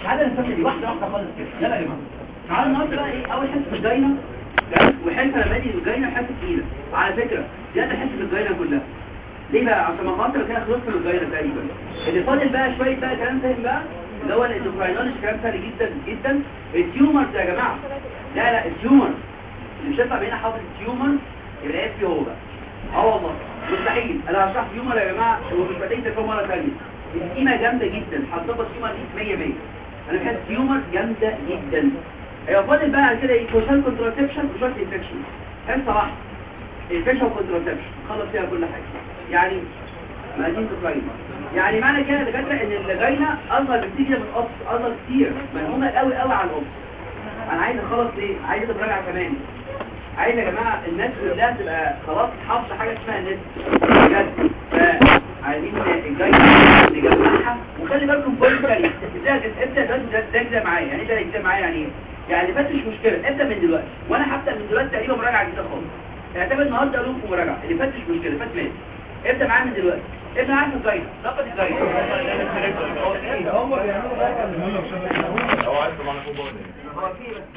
هذا الفكره دي واحده واحده خالص كده يلا يا جماعه تعالوا النهارده بقى ايه اول حته الجاينه وحته لما اجي الجاينه حته تقيله على فكره دي حته الجاينه كلها ليه بقى عشان ما خاطر كده خلصت من الجاينه تقريبا اللي فاضل بقى شويه بقى كلام تاني بقى اللي هو الاندوكراينولوجي كلام سهل جدا جدا التيومرز يا جماعه لا لا التيومر اللي مش هيطلع بينا حاطط التيومر يبقى ايه فيه هو بقى اه والله مستحيل انا هشرح تيومر يا جماعه ومش محتاج تفهم مره ثانيه القيمه جامده جدا هتظبط تيومر دي 100 100 انا بحس تيومر جامده جدا هيبقى فاضل بقى على كده ايه كوشال كونتراسبشن وشورت انفكشن حصه واحده انفكشن كونتراسبشن خلص فيها كل حاجه يعني مقادين تقيم يعني معنى كده يا دكاتره ان اللجينه اصغر بكتير من القص اصغر كتير ملهومه قوي قوي على القص انا عايز اخلص ايه عايز اتراجع كمان عايز يا جماعه الناس كلها تبقى خلاص حافظه حاجه اسمها النت بجد فعايزين الجاينه نجمعها وخلي بالكم كل كلمه ابدا ابدا تجزا معايا يعني ايه تجزا معايا يعني ايه يعني بس مش مشكله ابدا من دلوقتي وانا هبدا من دلوقتي تقريبا مراجعه جديده خالص اعتبر النهارده اقول لكم مراجعه اللي فات مش مشكله فات مات ابدا معايا من دلوقتي ابدا معايا في الجاينه نقد الجاينه هم بيعملوا بقى هو عايز طبعا فوق هو في بس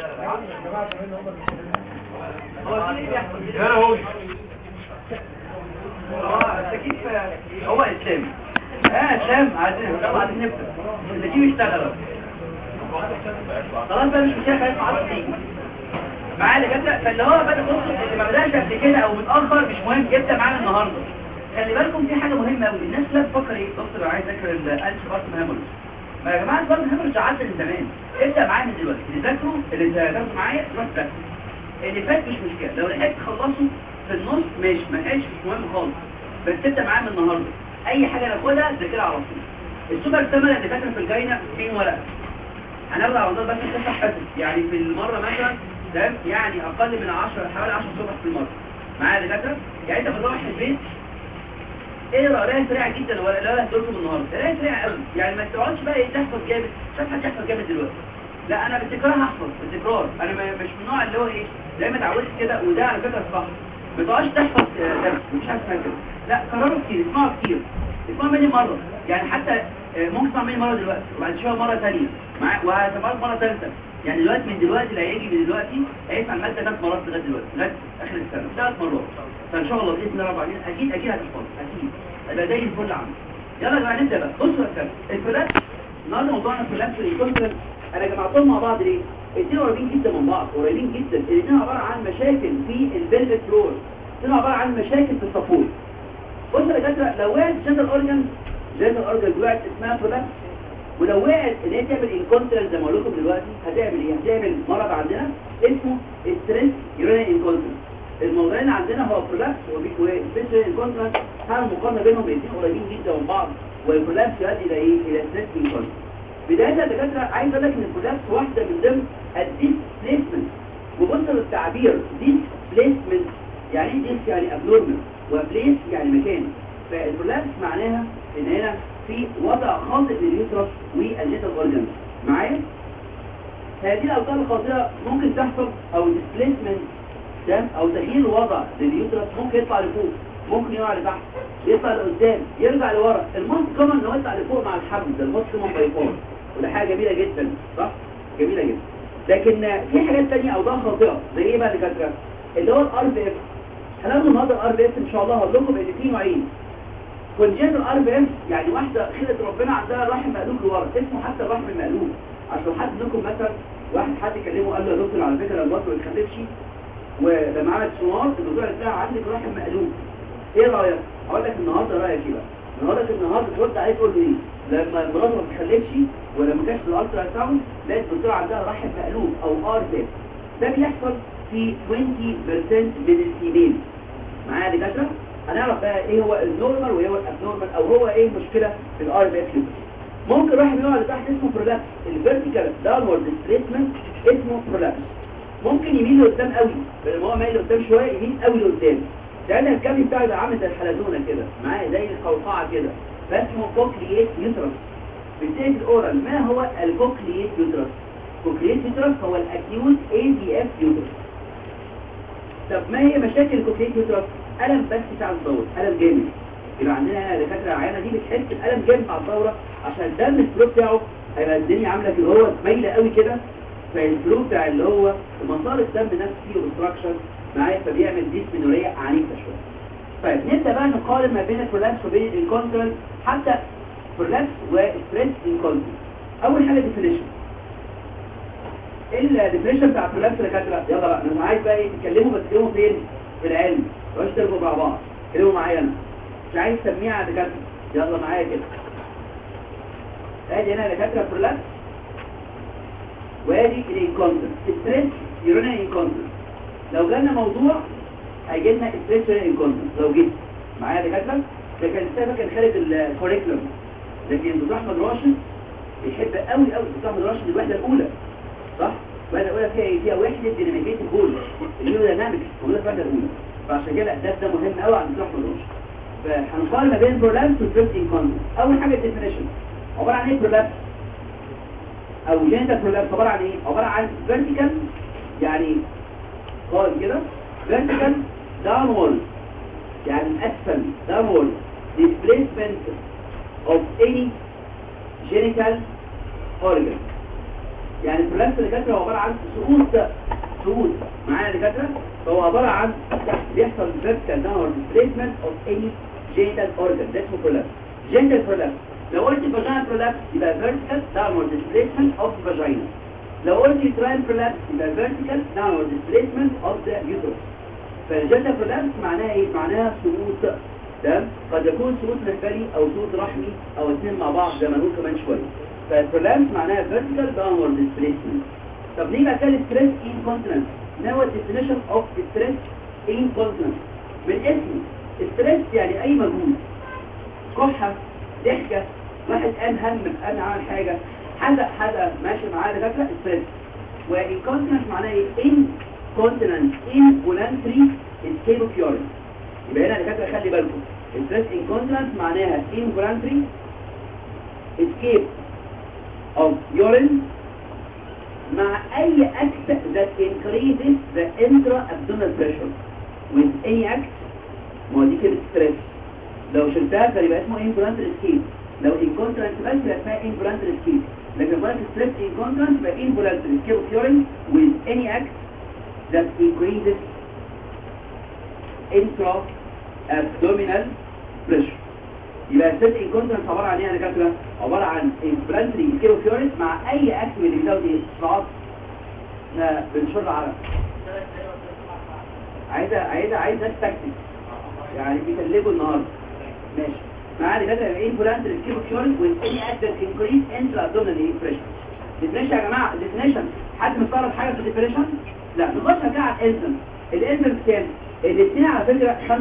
هو في ايه بيحصل انا هو هو التكييف هو اسلامي اه اسلام عايزين يلا عايزين نبدا التكييف اشتغل أهو. خلاص بقى مش مشكله خلاص معاك تيجي معايا اللي جبت فاللي هو بدا بص اللي ما بداش قبل كده او متاخر مش مهم يبدا معانا النهارده خلي بالكم في حاجه مهمه قوي الناس كلها بتفكر ايه دكتور انا عايز اذاكر الانش بارتم هامرز ما يا جماعه البارتم هامرز عدى من زمان ابدا معايا من دلوقتي اللي ذاكروا اللي ذاكروا معايا تروح تذاكروا اللي فات مش مشكله لو لحقت تخلصه في النص ماشي ما لحقتش مش مهم خالص بس تبدا معايا من النهارده اي حاجه ناخدها ذاكرها على طول السوبر ثمن اللي فاكر في الجاينه 200 ورقه هناخد على طول بس تفتح حسب يعني في المره مثلا تمام يعني اقل من 10 حوالي 10 صفح في المره معايا يا دكاتره يعني انت بتروح البيت اقرا قرايه سريعه جدا ولا لا هتقولكم النهارده قرايه سريعه قوي يعني ما تقعدش بقى إيه تحفظ جامد مش عارف هتحفظ جامد دلوقتي لا انا بالتكرار هحفظ بالتكرار انا ما- مش من النوع اللي هو ايه زي ما اتعودت كده وده على فكره الصح ما تقعدش تحفظ آه، درس مش عارف اسمها كده لا كرره كتير اسمعه كتير اسمعه مني مره يعني حتى آه، ممكن تسمع مني مره دلوقتي وبعد شويه مره ثانيه مع وهتسمعه مره ثالثه يعني دلوقتي من دلوقتي اللي هيجي من دلوقتي هيسمع الماده ثلاث مرات لغايه دلوقتي لغايه اخر السنه ثلاث مرات فان شاء الله باذن الله رب العالمين اكيد اكيد هتحفظ اكيد يبقى زي الفل عندي يلا يا جماعه نبدا بقى بصوا يا كابتن الفلات النهارده موضوعنا الفلات والكونفرنس انا جمعتهم مع بعض ليه؟ الاثنين قريبين جدا من بعض قريبين جدا الاثنين عباره عن مشاكل في البلفيك فلور الاثنين عباره عن مشاكل في الصفور بص يا دكاتره لو وقعت جنرال اورجان جنرال اورجان وقعت اسمها فلات ولو وقعت ان هي تعمل انكونترنس زي ما اقول لكم دلوقتي هتعمل ايه؟ هتعمل مرض عندنا اسمه ستريس يورين انكونترنس الموضوعين عندنا هو برولابس وسبيشال انكونترنس هعمل مقارنه بينهم الاثنين قريبين جدا من بعض والبرولابس يؤدي الى ايه؟ الى ستريس انكونترنس بدايه يا دكاتره عايز اقول لك ان البرولابس واحده من ضمن الديسبليسمنت وبص للتعبير ديسبليسمنت يعني ايه ديس يعني ابنورمال وبليس يعني مكان فالبرولابس معناها ان هنا في وضع خاطئ لليوترس والجيتال اورجانز معايا هذه الاوضاع الخاطئه ممكن تحصل او ديسبليسمنت تمام او تغيير الوضع لليوترس ممكن يطلع لفوق ممكن يقع لتحت يطلع لقدام يرجع لورا الموست كومن انه يطلع لفوق مع الحمل ده الموست كومن باي فور وده حاجه جميله جدا صح جميله جدا لكن في حاجات تانية اوضاع خاطئه زي ايه بقى اللي كانت اللي هو الار بي اف هناخد النهارده الار بي اف ان شاء الله هقول لكم ان في نوعين كونجنتال ار بي اف يعني واحده خلقت ربنا عندها رحم مقلوب لورا اسمه حتى الرحم المقلوب عشان حد منكم مثلا واحد حد كلمه قال له يا دكتور على فكره البطن ما بتخلفش ولما عملت سونار الدكتور قال لها عندك رحم مقلوب ايه رايك اقول لك النهارده رايك ايه بقى النهارده النهارده ترد عليه تقول له ايه لما مراته ما بتخلفش ولما كانت في الالترا ساوند لقيت الدكتور عندها رحم مقلوب او ار بي ده بيحصل في 20% من الفيميل معايا يا دكاتره هنعرف بقى ايه هو النورمال وايه هو الابنورمال او هو ايه المشكله في الار بي اف ممكن واحد يقع لتحت اسمه برولابس الفيرتيكال داونورد ديسبيسمنت اسمه برولابس ممكن يميل لقدام قوي بدل ما هو مايل لقدام شويه يميل قوي لقدام لان الكابل بتاعه يبقى عامل زي الحلزونه كده معاه زي القوقعه كده فاسمه كوكلييت يوترس بالتالي الاورال ما هو الكوكلييت يوترس كوكلييت يوترس هو الاكيوت اي دي اف يوترس طب ما هي مشاكل الكوكلييت يوترس الم بس بتاع الدوره الم جامد يبقى عندنا هنا دكاتره العيانه دي بتحس بالم جامد مع الدوره عشان الدم الفلو بتاعه هيبقى الدنيا عامله كده هو مايله قوي كده فالفلو بتاع اللي هو مسار الدم نفسه فيه اوبستراكشن معايا فبيعمل ديسبينوريا عنيفه شويه طيب نبدا بقى نقارن ما بين البرولابس وبين الكونترال حتى برولابس وستريس انكونترال اول حاجه ديفينيشن الديفينيشن بتاع البرولابس اللي كانت يلا بقى انا عايز بقى ايه تتكلموا بس تتكلموا فين في العلم مش ترجعوا مع بعض اتكلموا معايا انا مش عايز تسميها على دكاتره يلا معايا كده ادي هنا دكاتره برولابس وادي الانكونترال ستريس يورينال انكونترال لو جالنا موضوع هيجي لنا ستريس يورينال انكونترال لو جيت معايا دكاتره ده كان السبب كان خارج الكوريكولم لكن دكتور احمد راشد بيحب قوي قوي دكتور احمد راشد الوحده الاولى صح الوحده الاولى فيها ايه فيها وحده ديناميكيه البول الهيودينامكس موجوده في الوحده الاولى فعشان كده ده ده مهم قوي عند دكتور احمد راشد فهنقارن ما بين برولابس وستريس انكونترال اول حاجه الديفينيشن عباره عن ايه برولابس او جينيتال برولابس عباره عن ايه عباره عن فيرتيكال يعني قائم كده فيرتيكال داونورد يعني اسفل downward displacement of any genital organ يعني البرولابس اللي كاتره هو عباره عن سقوط سقوط معايا اللي كاتره فهو عباره عن بيحصل vertical downward displacement of any genital organ ده اسمه برولابس genital prolapse لو قلت vagina prolapse يبقى vertical downward displacement of the vagina لو قلت uterine prolapse يبقى vertical downward displacement of the uterus فالجلدة برولابس معناها ايه؟ معناها سقوط ده قد يكون سقوط مهبلي او سقوط رحمي او اثنين مع بعض زي ما نقول كمان شويه فالبرولابس معناها vertical downward displacement طب نيجي بقى كده stress incontinence ما هو definition of stress incontinence من اسمه stress يعني اي مجهود كحه ضحكه واحد قام هم قام عمل حاجه حدق حدق ماشي معاه دكاتره ستريس وانكونتنس معناه ايه incontinence involuntary escape of urine يبقى هنا دكاتره خلي بالكم الستريس incontinence معناها involuntary escape of urine مع اي act that increases the intra-abdominal pressure with any act ما هو دي كده ستريس لو شلتها كان يبقى اسمه involuntary escape لو incontinence بس يبقى اسمها involuntary escape لكن بقى stress incontinence يبقى involuntary escape of urine with any act that increases intra-abdominal pressure يبقى stress incontinence عبارة عن ايه يا دكاتره؟ عبارة عن involuntary escape of urine مع اي act من اللي بيزود ايه؟ صعب احنا بنشر عرق عايزة عايزة عايزة ناس تكتب يعني بيتلجوا النهارده ماشي معايا دكاتره يبقى involuntary escape of urine with any act that increase intra-abdominal pressure definition يا جماعة definition حد مستغرب حاجة في الديفينيشن؟ لا نخش كده على الانزم الانزم كام؟ الاثنين على فكرة 5%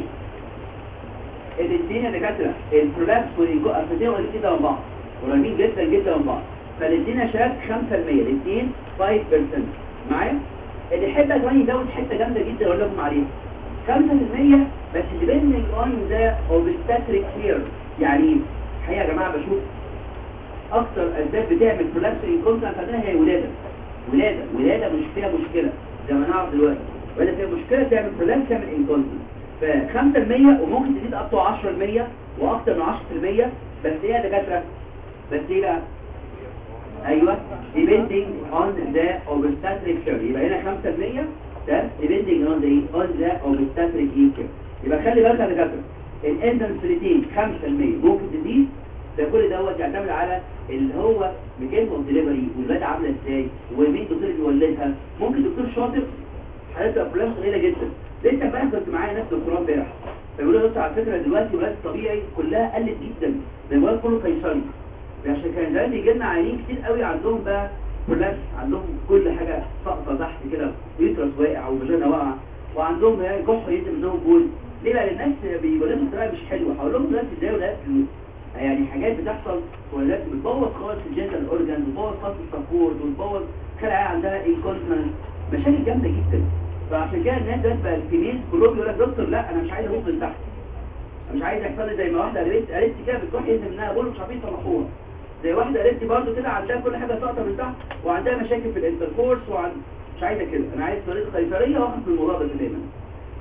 الاثنين يا دكاترة البرولابس والانكوأساتين والاثنين ده من بعض قريبين جدا جدا من بعض فالاثنين يا شباب 5% الاثنين 5% معايا؟ اللي يحب كمان يزود حتة جامدة جدا اقول لكم عليها 5% بس اللي بين اللاين ده اوبستاتريك كلير يعني الحقيقة يا جماعة بشوف اكتر اسباب بتعمل برولابس انكونتنس عندنا هي ولاده ولاده ولاده مش فيها مشكله زي ما نعرف دلوقتي ولا فيها مشكله تعمل برولابس تعمل انكونتنس ف 5% وممكن تزيد up to 10% واكتر من 10% بس ايه يا دكاتره بس ايه بقى ايوه depending on the obstetric care يبقى هنا 5% ده depending on the on the obstetric care يبقى خلي بالك يا دكاتره الانتنسيتي 5% ممكن تزيد ده كل دوت يعتمد على اللي هو ميكانيزم اوف ديليفري والولاده عامله ازاي ومين الدكتور اللي بيولدها ممكن دكتور شاطر حالات الابرام قليله جدا لسه امبارح كنت معايا ناس دكتوراه امبارح فبيقولوا لي على فكره دلوقتي الولاده الطبيعي كلها قلت جدا ده الولاد كله قيصري عشان كان زمان بيجي لنا عيانين كتير قوي عندهم بقى كلها عندهم كل حاجه ساقطه تحت كده يوترس واقع وفاجينا واقعه وعندهم جحر ينزل منهم بول ليه بقى الناس بيولدوا بطريقه مش حلوه هقول لهم دلوقتي ازاي ولاد يعني حاجات بتحصل ولاد بتبوظ خالص الجنتال اورجان بتبوظ خالص السبورت وتبوظ خلع عندها انكونتنس مشاكل جامده جدا فعشان كده الناس دلوقتي بقى الفيميل كلهم يقول لك دكتور لا انا مش عايز ابص من تحت انا مش عايز يحصل لي زي ما واحده قالت قالت كده بتروح ينزل منها بول مش عارفين يصلحوها زي واحده قالت برضه كده عندها كل حاجه ساقطه من تحت وعندها مشاكل في الانتركورس وعن مش عايزه كده انا عايز طريقه قيصريه واخد في الموضوع ده تماما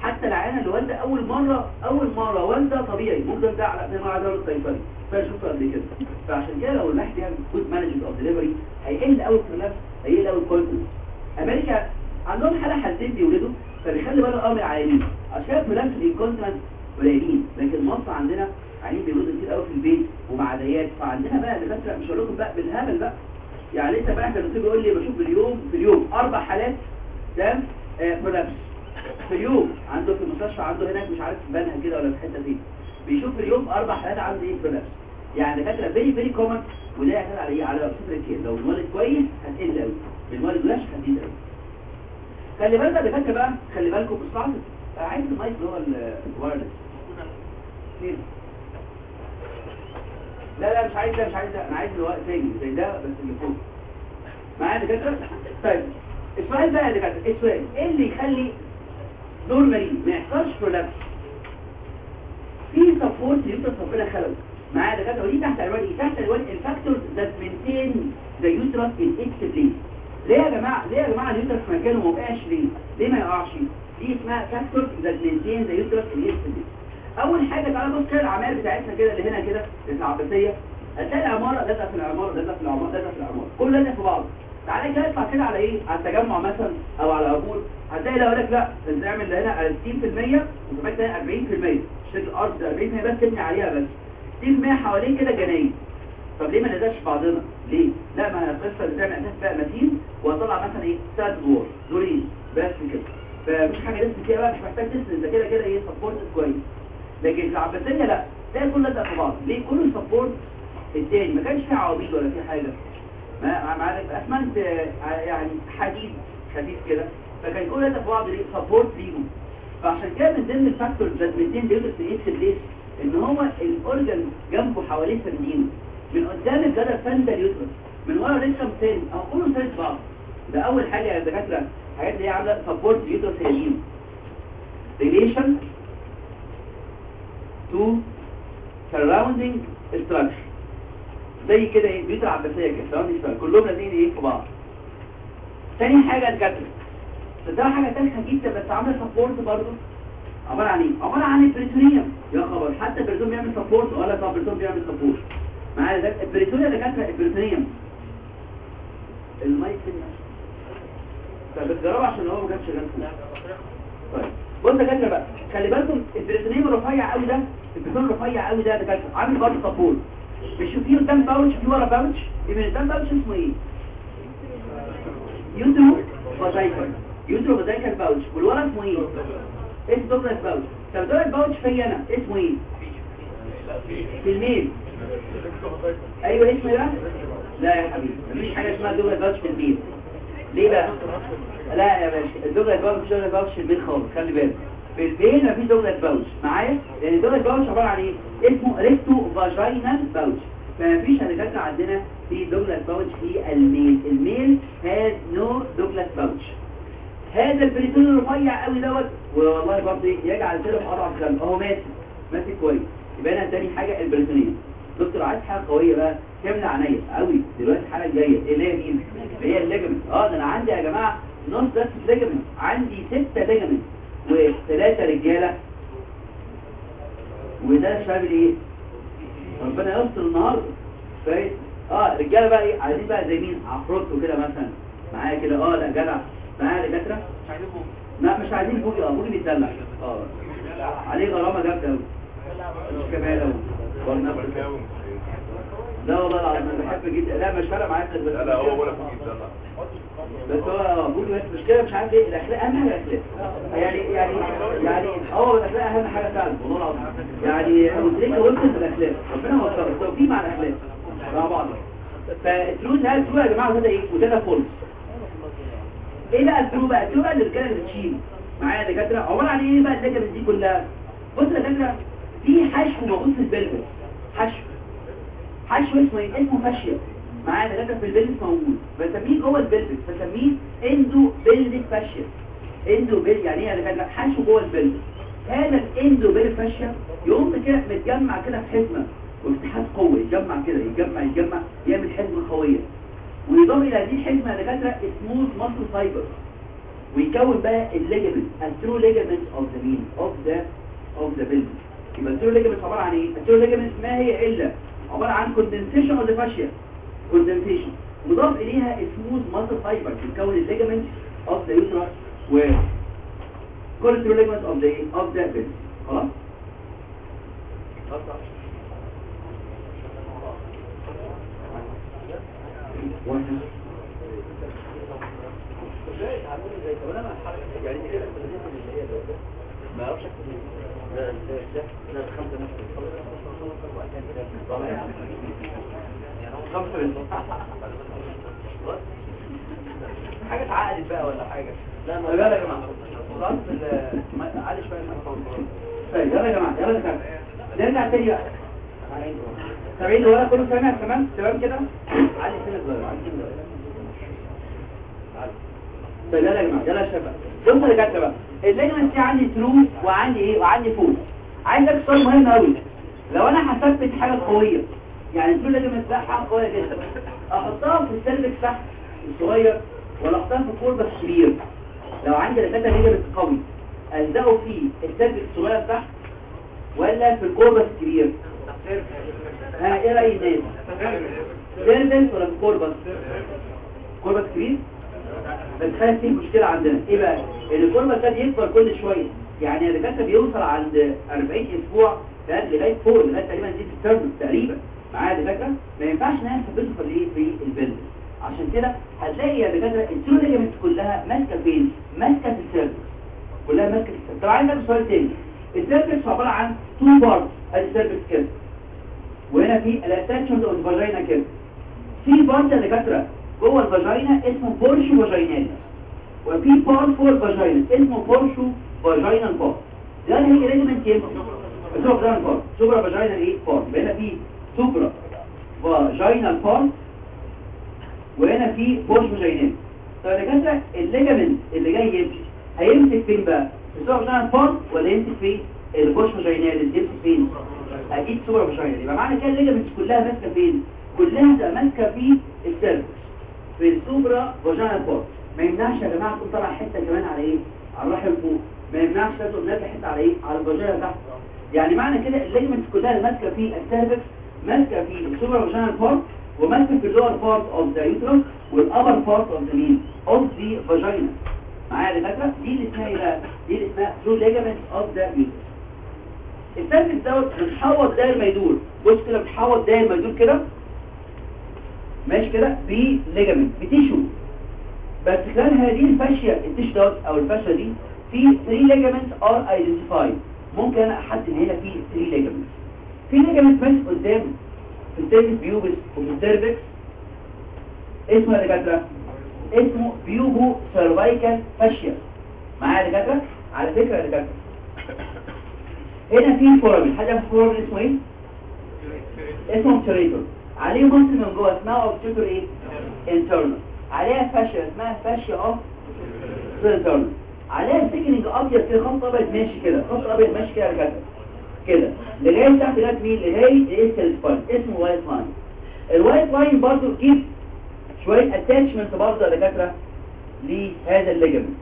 حتى العيانه اللي والده اول مره اول مره والده طبيعي ممكن ده على ما عايز اقول الصيدلي فانا شفته قبل كده فعشان كده لو الواحد يعمل جود مانجمنت اوف ديليفري هيقل قوي الكلاس هيقل قوي الكونتنت امريكا عندهم حاله حالتين بيولدوا فبيخلي باله قوي من العيانين عشان كده الكلاس الانكونتنت قليلين لكن مصر عندنا عيانين بيولدوا كتير قوي في البيت ومع عديات فعندنا بقى دكاتره مش هقول لكم بقى بالهبل بقى يعني لسه بقى كان الدكتور بيقول لي بشوف في اليوم في اليوم اربع حالات تمام برولابس في اليوم عنده في المستشفى عنده هناك مش عارف في بنها كده ولا في حته دي بيشوف في اليوم اربع حالات عنده ايه برولابس يعني دكاتره فيري فيري كومن وده يعتمد على ايه على صفر الكير لو المولد كويس هتقل قوي المولد وحش هتزيد قوي خلي بالك يا دكاتره بقى خلي بالكم بصراحه عايز المايك اللي هو الوايرلس فين لا لا مش عايز ده مش عايز ده انا عايز الوقت تاني زي ده بس اللي فوق معايا دكاتره طيب السؤال بقى يا دكاتره السؤال ايه اللي يخلي دور مريض ما يحصلش برولابس في سبورت يوترس ربنا خلقه معايا دكاتره ودي تحت عنوان ايه تحت عنوان الفاكتورز ذات مينتين ذا يوترس ان اتس بليس ليه يا جماعه ليه يا جماعه اليوترس في مكانه ما وقعش ليه ليه ما يقعش دي اسمها فاكتورز ذات مينتين ذا يوترس ان اتس بليس اول حاجه تعالى بص كده العماير بتاعتنا كده اللي هنا كده العباسيه هتلاقي العماره لازقه في العماره لازقه في العماره لازقه في العماره كله لازق في بعض تعالى كده اطلع كده على ايه على التجمع مثلا او على عبور هتلاقي لو لك لا انت اعمل هنا 60% وكمان تاني 40% شكل الارض 40% بس تبني عليها بس 60% حوالين كده جناين طب ليه ما نزلش بعضنا ليه لا ما القصه اللي تعمل اساس بقى متين واطلع مثلا ايه ثلاث دور دورين بس كده فمش حاجه لسه كده بقى مش محتاج تسند انت كده كده ايه سبورت كويس لكن العباسيه لا تلاقي كله لازق في بعض ليه كله سبورت التاني ما كانش فيه عواميد ولا فيه حاجه ما مع اسمنت يعني حديد خفيف كده فكان كل ده في بعض ليه سبورت ليهم فعشان كده من ضمن الفاكتور ذات 200 ديوتس اكس ليس ان هو الاورجن جنبه حواليه سندين من قدام الجدر فندل يوترس من ورا ريكم تاني او كله سند بعض ده اول حاجه يا دكاتره حاجات اللي هي عامله سبورت يوترس هي دي ريليشن تو surrounding structure زي كده ايه بيوت العباسيه كده surrounding structure كلهم لازقين ايه في بعض تاني حاجه الكاتب ده حاجه تافهه جدا بس عامله سبورت برضه عباره عن ايه عباره عن البريتونيوم يا خبر حتى البريتون بيعمل سبورت ولا طب البريتون بيعمل سبورت معايا ده البريتونيا ده كانت البريتونيوم المايك فين طب بتجربوا عشان هو ما كانش شغال طيب بص يا كاتره بقى خلي بالكم البريتونيوم الرفيع قوي ده البريتون الرفيع قوي ده ده كاتره عامل برضه سبورت مش فيه قدام باوتش فيه ورا باوتش يبقى قدام باوتش اسمه ايه يوترو فازايكل يوترو فازايكل باوتش والورا اسمه ايه اسمه دوبلت باوتش طب دوبلت باوتش في انا اسمه ايه في الميل ايوه اسمه ايه بقى لا يا حبيبي مفيش حاجه اسمها دوبلت باوتش في الميل ليه بقى لا يا باشا الدوبلت باوتش مش دوبلت باوتش في الميل خالص خلي بالك في البين مفيش دوبلت باوتش معايا لان الدوبلت باوتش عباره عن ايه اسمه ريكتو فاجينال باوتش فمفيش هنكتب عندنا في دوجلاس باوتش في الميل الميل هاز نو دوجلاس باوتش هذا البريتون الرفيع قوي دوت والله برضه يجعل كده في اضعف خلق اهو ماسك ماسك كويس يبقى انا تاني حاجه البريتونيه دكتور عايز حاجه قويه بقى كامله عينيا قوي دلوقتي الحاله الجايه اللي هي مين اللي هي الليجمنت اه ده انا عندي يا جماعه نص بس ليجمنت عندي ستة ليجمنت وثلاثه رجاله وده شباب ايه ربنا يستر النهارده كويس اه رجاله بقى ايه عايزين بقى زي مين عفروت وكده مثلا معايا كده اه لا جدع معايا دكاتره لا مش عايزين بوجي اه بوجي بيتدلع اه عليه غرامه جامده قوي مش كمال قوي لا والله العظيم انا بحب جدا لا مش فارق معايا بس لا لا هو ولا فوق يتدلع بس هو بوجي بس مشكله مش عارف ايه الاخلاق اهم حاجه الاخلاق يعني يعني يعني اه الاخلاق اهم حاجه فعلا والله العظيم يعني وتريك ويمكن الاخلاق ربنا يوفقك التوفيق مع الاخلاق مع بعض فالتروز هل ترو يا جماعه وده ايه وده فولس ايه بقى الترو بقى الترو بقى الرجاله اللي بتشيل معايا يا دكاتره عباره عن ايه بقى اللجنه دي كلها بص يا دكاتره في حشو موجود في البلبس حشو حشو اسمه ايه اسمه فاشيا معايا دكاتره في البلبس موجود بسميه جوه البلبس بسميه اندو بلبس فاشيا اندو بل يعني ايه يا دكاتره حشو جوه البلبس هذا الاندو بلبس فاشيا يقوم كده متجمع كده في حزمه وافتحات قوي يتجمع كده يتجمع يتجمع يعمل حزمه قويه ويضم الى هذه الحزمه يا دكاتره سموث ماسل فايبر ويكون بقى الليجمنت الترو ليجمنت اوف ذا مين اوف ذا اوف ذا بيلد يبقى الترو ليجمنت عباره عن ايه الترو ليجمنت ما هي الا عباره عن كوندنسيشن اوف ذا فاشيا كوندنسيشن مضاف اليها سموث ماسل فايبر بتكون الليجمنت اوف ذا يوترس و كل الترو ليجمنت اوف ذا اوف ذا بيلد خلاص واحد ما اعرفش لا لا لا خمسة نفس حاجة اتعقدت بقى ولا حاجة لا ما يلا يا جماعة خلاص علي شوية طيب يلا يا جماعة يلا يا جماعة نرجع تاني بقى سامعين ولا كله سامع تمام تمام كده علي سنة صغيرة علي سنة صغيرة طيب يلا يا جماعة يلا يا شباب بصوا يا جماعة بقى الليجمنت دي عندي ترو وعندي ايه وعندي فوق عايزك سؤال مهم قوي لو انا حسبت حاجة قوية يعني الترو الليجمنت ده حاجة قوية جدا احطها في السيرفكس تحت الصغير ولا احطها في الكوربس الكبير لو عندي رسالة ليجمنت قوي الزقه في السيرفكس الصغير تحت ولا في الكوربس الكبير ها ايه رأي الناس سيرفكس ولا في الكوربس كوربس كبير بس خلي فيه مشكلة عندنا ايه بقى ان الكوربس ده بيكبر كل شوية يعني الركاسة بيوصل عند 40 اسبوع ده لغاية فوق لغاية تقريبا دي السيرفكس تقريبا معايا الفكرة ما ينفعش ان انا اثبته في الايه في البلد عشان كده هتلاقي يا دكاتره الترو ليجمنت كلها ماسكه فين ماسكه في السيرفكس كلها ماسكه في السيرفكس طب عايز اسالك سؤال تاني السيرفكس عباره عن تو بارت ادي السيرفكس كده وهنا في الاتاتشمنت اوف فاجينا كده في بارت يا دكاتره جوه الفاجينا اسمه بورشو فاجينال وفي بارت فوق الفاجينا اسمه بورشو فاجينال بارت ده هي ليجمنت يمشي سوبرا فاجينال بارت سوبرا فاجينال ايه بارت هنا في سوبرا فاجينال بارت وهنا في بوش فاجينال طب يا دكاتره الليجمنت اللي جاي يمشي هيمسك فين بقى في السوبرا فاجينال بارت ولا يمسك في البوش فاجينال اللي يمسك فين اكيد سوبرا فاجينال يبقى معنى كده الليجمنت كلها ماسكه فين كلها هتبقى ماسكه في السيرفكس في السوبرا فاجينال بارت ما يمنعش يا جماعه تكون طالعه حته كمان على ايه على الرحم فوق ما يمنعش تكون نازله حته على ايه على الفاجينا تحت يعني معنى كده الليجمنت كلها اللي ماسكه في السيرفكس ماسكه في السوبرا فاجينال بارت وماسكه في اللور بارت اوف ذا يوترس والابر بارت اوف ذا مين اوف ذا فاجينا معايا يا دكاتره دي اللي اسمها ايه بقى دي اللي اسمها ترو ليجمنت اوف ذا يوترس السيرفكس دوت بتحوط داير ما يدور بص كده بتحوط داير ما يدور كده ماشي كده بليجمنت بتيشو بس خلال هذه الفاشية التيشو دوت او الفاشية دي في 3 ليجمنت ار ايدنتيفايد ممكن انا احدد ان هنا في 3 ليجمنت في ليجمنت ماشي قدام في السيرفكس بيوبس وفي السيرفكس اسمه يا دكاتره اسمه بيوبو سيرفايكال فاشيا معايا يا دكاتره على فكره يا دكاتره هنا في فورامين حاجه في فورامين اسمه ايه اسمه اوبتريتور عليه مصل من جوه اسمها اوبتريتور ايه انترنال عليها فاشيا اسمها فاشيا اوف انترنال عليها سيكنينج ابيض كده خط ابيض ماشي كده خط ابيض ماشي كده كده كده لغايه تحت لغايه مين لغايه الايستال سباين اسمه وايت لاين الوايت لاين برضه تجيب شويه اتاتشمنت برضه يا دكاتره لهذا الليجمنت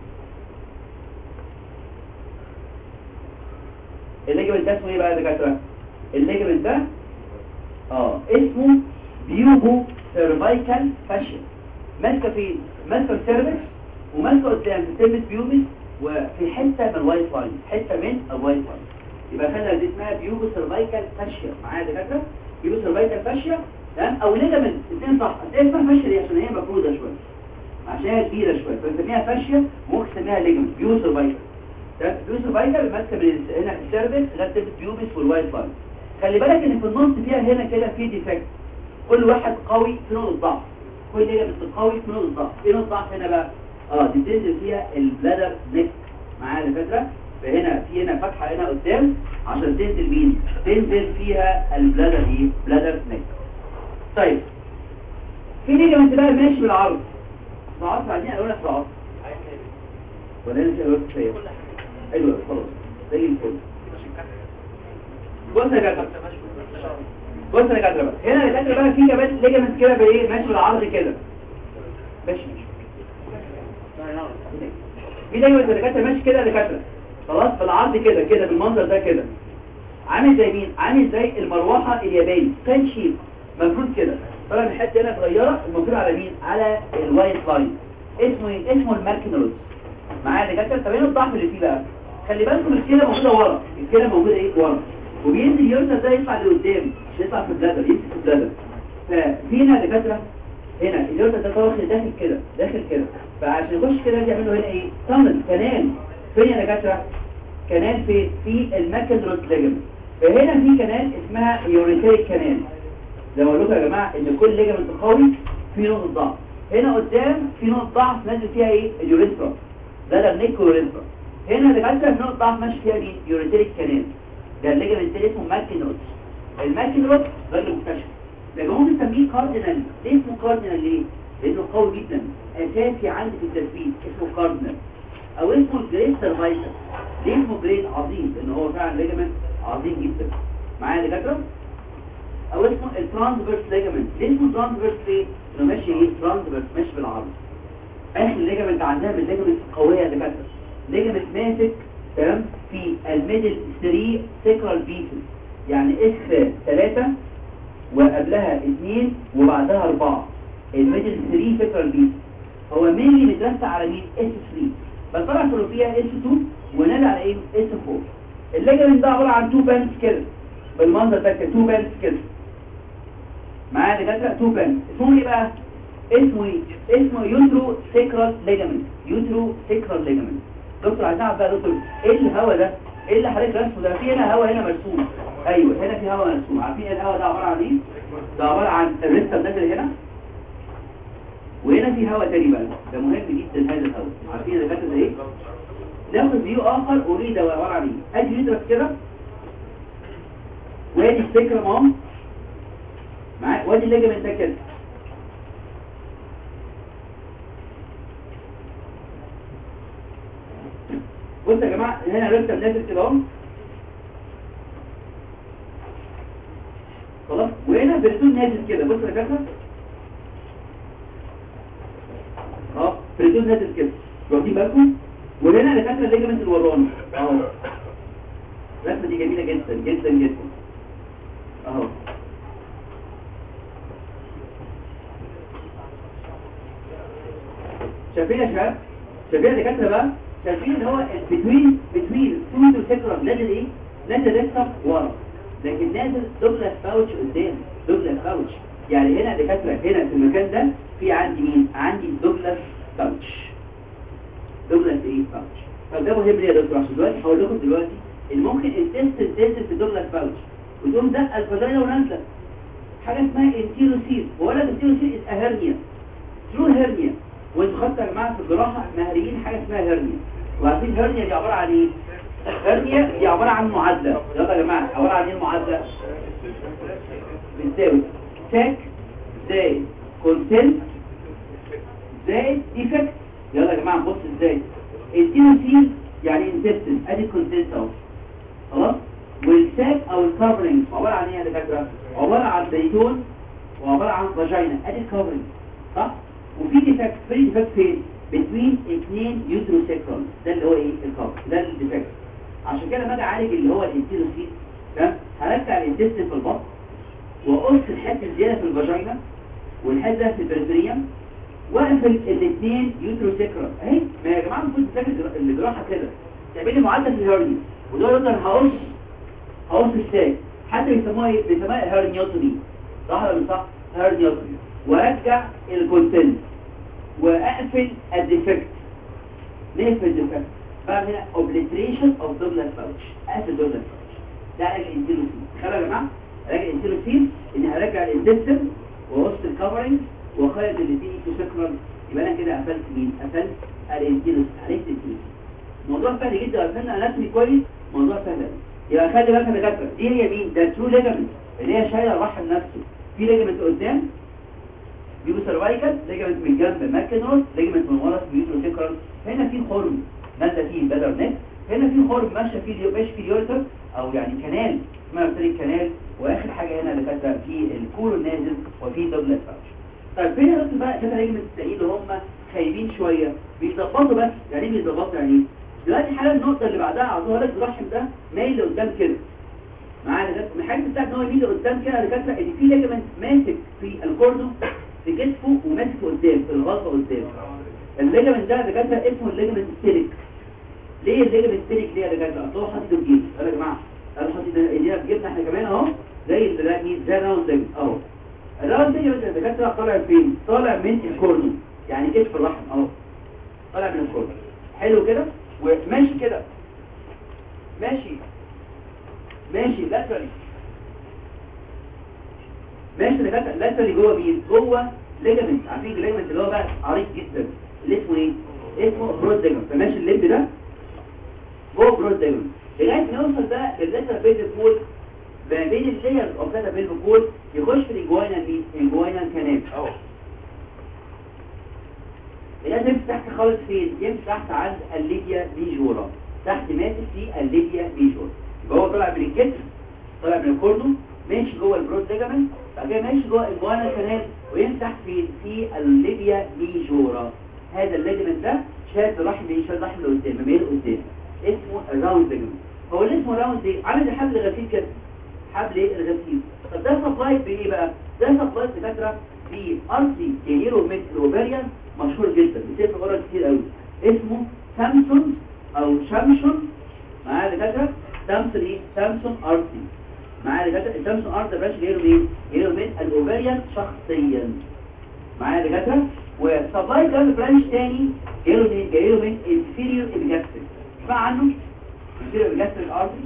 الليجمنت ده اسمه ايه بقى يا دكاتره الليجمنت ده اه اسمه بيوبو سيرفايكال فاشيا ماسكه فين ماسكه السيرفكس وماسكه قدام في سيرفكس بيوبس وفي حته من الوايت لاين حته من الوايت لاين يبقى خلينا دي اسمها بيوبو سيرفايكال فاشيا معايا يا دكاتره بيوبو سيرفايكال فاشيا تمام او ليجمنت الاثنين صح ايه اسمها فاشيا دي عشان هي مفروده شويه عشان هي كبيره شويه فنسميها فاشيا ممكن نسميها ليجمنت بيوبو سيرفايكال تمام بيوبو سيرفايكال ماسكه من هنا السيرفكس لغايه سيرفكس بيوبس والوايت لاين خلي بالك ان في النص فيها هنا كده في ديفكت كل واحد قوي في نقطه ضعف كل ليجمنت قوي في نقطه ضعف ايه نقطه ضعف هنا بقى اه دي تنزل فيها البلادر نيك معايا الفكره فهنا في هنا فتحه هنا قدام عشان تنزل مين تنزل فيها البلادر ايه بلادر نيك طيب في ليجمنت بقى ماشي بالعرض بالعرض عايزين اقول لك بالعرض ولا انا شايف كفايه ايوه خلاص زي الفل بص يا جدع بص يا جدع بقى هنا يا جدع بقى في كمان ليجمنت كده بايه ماشي بالعرض كده ماشي ماشي في ليجمنت دكاتره ماشي كده دكاتره خلاص بالعرض كده كده بالمنظر ده كده عامل زي مين عامل زي المروحه الياباني فان شيب المفروض كده طبعا الحته هنا صغيره المفروض على مين على الوايت لاين اسمه ايه اسمه الماركنروز معايا دكاتره طب ايه الضعف اللي فيه بقى خلي بالكم الكلى موجوده ورا الكلى موجوده ايه ورا وبينزل يرسل ده يطلع لقدام مش يطلع في البلادر يمسك في البلادر ففي هنا دكاتره هنا اليورتا ده طاخل داخل كده داخل كده فعشان يخش كده يعملوا هنا ايه تانل كنال فين يا دكاتره كنال في في الماكندروس ليجمنت فهنا في كنال اسمها يوريتيك كنال زي ما بقول لكم يا جماعه ان كل ليجمنت قوي في نقطه ضعف هنا قدام في نقطه ضعف نازل فيها ايه اليوريثرا ده ده النيك واليوريثرا هنا دكاتره في نقطه ضعف ماشي فيها مين يوريتيك كنال ده الليجمنت اللي اسمه ماكندروس الماكندروس ده اللي مكتشف لكن هم بنسميه كاردينال ليه اسمه كاردينال ليه؟ لانه قوي جدا اساسي عندي في التثبيت اسمه كاردينال او اسمه الجريد سيرفايكل ليه اسمه جريد عظيم لان هو فعلا ليجمنت عظيم جدا معايا يا دكاتره او اسمه الترانسفيرس ليجمنت ليه اسمه ترانسفيرس ليه؟ لانه ماشي ايه ترانسفيرس ماشي بالعرض اخر ليجمنت عندها من الليجمنت القويه يا دكاتره ليجمنت ماسك تمام في الميدل 3 سيكرال بيسز يعني اس 3 وقبلها اثنين وبعدها اربعة الميدل 3 فكرة البيت هو مينلي مترسى على مين اس 3 بس طلع فيها اس 2 ونادى على ايه اس 4 الليجمنت ده عبارة عن 2 باندز كده بالمنظر ده كده 2 باندز كده معايا دكاتره 2 باندز اسمه ايه بقى اسمه ايه اسمه يوترو سيكرال ليجمنت يوترو سيكرال ليجمنت دكتور عايزين نعرف بقى يا دكتور ايه الهوا ده ايه اللي حضرتك رسمه ده في هنا هوا هنا مرسوم ايوه هنا في هوا مرسوم عارفين الهوا ده عباره عن ايه ده عباره عن الريستر داخل هنا وهنا في هوا تاني بقى ده مهم جدا هذا الهوا عارفين ده فاكر ايه ناخد فيو اخر اريد عباره عن ايه ادي يدرك كده وادي الفكره اهو معاك وادي الليجمنت ده كده بصوا يا جماعه هنا الريستر نازل كده اهو خلاص وهنا بريتون نازل كده بص يا كده اه بريتون نازل كده واخدين بالكم وهنا انا فاكره الليجمنت اللي وراني اهو الرسمه دي جميله جدا جدا جدا اهو شايفين يا شباب شايفين يا دكاتره بقى شايفين اللي هو بتوين بتوين سويد وسكرم نازل ايه نازل لسه ورا لكن نازل دوبلاس باوتش قدام دوبلاس باوتش يعني هنا دكاتره هنا في المكان ده في عندي مين عندي دوبلاس باوتش دوبلاس ايه باوتش طب ده مهم ليه يا دكتور عشان دلوقتي هقول لكم دلوقتي ان ممكن التست تنزل في دوبلاس باوتش وتقوم دقه الفاجينا ونازله حاجه اسمها انتيروسيل هو لا انتيروسيل از هيرنيا ترو هيرنيا وانتوا خدتوا يا جماعه في الجراحه مهريين حاجه اسمها هيرنيا وعارفين هيرنيا دي عباره عن ايه هيرنيا دي عباره عن معادله يلا يا جماعه عباره عن ايه المعادله بتساوي ساك زائد كونتنت زائد ديفكت يلا يا جماعه نبص ازاي التيروسيل يعني انتستين ادي الكونتنت اهو خلاص والساك او الكفرنج عباره عن ايه يا دكاتره عباره عن زيتون وعباره عن فاجينا ادي الكفرنج صح وفي ديفكت في ديفكت فين بين اثنين يوتروسيكرون ده اللي هو ايه الكفر ده الديفكت عشان كده لما اجي اعالج اللي هو الانتيروسيل تمام هرجع الانتستين في البطن واقص الحته الزياده في الفاجينا والحته في البريتريوم واقفل الاثنين يوتروسيكرون اهي ما يا جماعه المفروض تذاكر الجراحه كده تعمل لي معدل في الهرني وده يقدر هقص هقص الساك حتى بيسموها ايه بيسموها هرنيوتومي صح ولا مش صح هرنيوتومي وارجع الكونتنت واقفل الديفكت نقفل الديفكت بعد هنا اوبليتريشن اوف دوبلس باوتش اقفل دوبلس باوتش ده علاج الانتيروسين تخيل يا جماعه علاج الانتيروسين ان هرجع الانتستين واقص الكفرنج واخيط الاثنين ايكوسيكرال يبقى انا كده قفلت مين قفلت الانتيروسين عالجت الانتيروسين موضوع سهل جدا قفلنا اناتومي كويس موضوع سهل يبقى خلي بالك يا دكاتره دي هي مين ده ترو ليجمنت اللي هي شايله الرحم نفسه في ليجمنت قدام بيبو سيرفايكال ليجمنت من جنب ماكينوس ليجمنت من ورا بيوترو سيكرال هنا في خرم نازله فيه بدر نت هنا في خرم ماشيه فيه ماشي فيه يورتر او يعني كنال اسمها ارتريك كنال واخر حاجه هنا اللي كاتبه في الكولون نازل وفي دوبلت باوتش طيب فين يا دكتور بقى كده ليجمنت التانيين اللي هم خايبين متعبين شويه بيظبطوا بس يعني ايه بيظبطوا يعني ايه دلوقتي حالا النقطه اللي بعدها عطوها لك الرحم ده مايل لقدام كده معانا ده من الحاجات بتاعت ان هو يميل لقدام كده دكاتره ان في ليجمنت ماسك في الكوردون في كتفه وماسك قدام في الغلطه قدام الليجمنت ده دكاتره اسمه الليجمنت ستيليك ليه الليجمنت ستيليك ليه يا دكاتره اصل هو حاطط في الجيب يا جماعه قالوا حاطط ايدينا في جيبنا احنا كمان اهو زي اللي ده مين زي الراوند ليجمنت اهو الراوند ليجمنت يا دكاتره طالع فين طالع من الكوردون يعني كتف الرحم اهو طالع من الكوردون حلو كده وماشي كده ماشي ماشي لاترالي ماشي دكاتره لاترالي جوه مين جوه ليجمنت عارفين الليجمنت اللي هو بقى عريض جدا اللي اسمه ايه اسمه برود ليجمنت فماشي الليمب ده جوه برود ليجمنت لغايه ما يوصل بقى لللاترال بيت الفول ما بين اللايرز اوف لاترال بيت الفول يخش في الجوانا مين الجوانا كانال اهو لازم يمسك تحت خالص فين يمسك تحت عند الليبيا ميجورا تحت ماسك في الليبيا ميجورا يبقى هو طالع من الكتف طالع من الكوردون ماشي جوه البرود ليجامنت بعد كده ماشي جوه الجوانا كانال ويمسح في في الليبيا ميجورا هذا الليجمنت ده شاد الرحم ايه شاد الرحم لقدام مميل قدام اسمه الراوند ليجمنت هو اللي اسمه راوند ايه عامل زي حبل غسيل كده حبل ايه الغسيل طب ده سبلاي بايه بقى ده سبلاي دكاتره في ارسي جينيرو ميت الاوفريان مشهور جدا بيصير في غرض كتير قوي اسمه سامسون او شامشون معايا دكاتره سامسون ايه سامسون ارسي معايا دكاتره السامسون ارسي ده جينيرو مين جينيرو ميت الاوفريان شخصيا معايا دكاتره وسبلاي ده برانش تاني جايله من جايله من انفيريور ابيجاستريك اسمع عنه انفيريور ابيجاستريك ارتري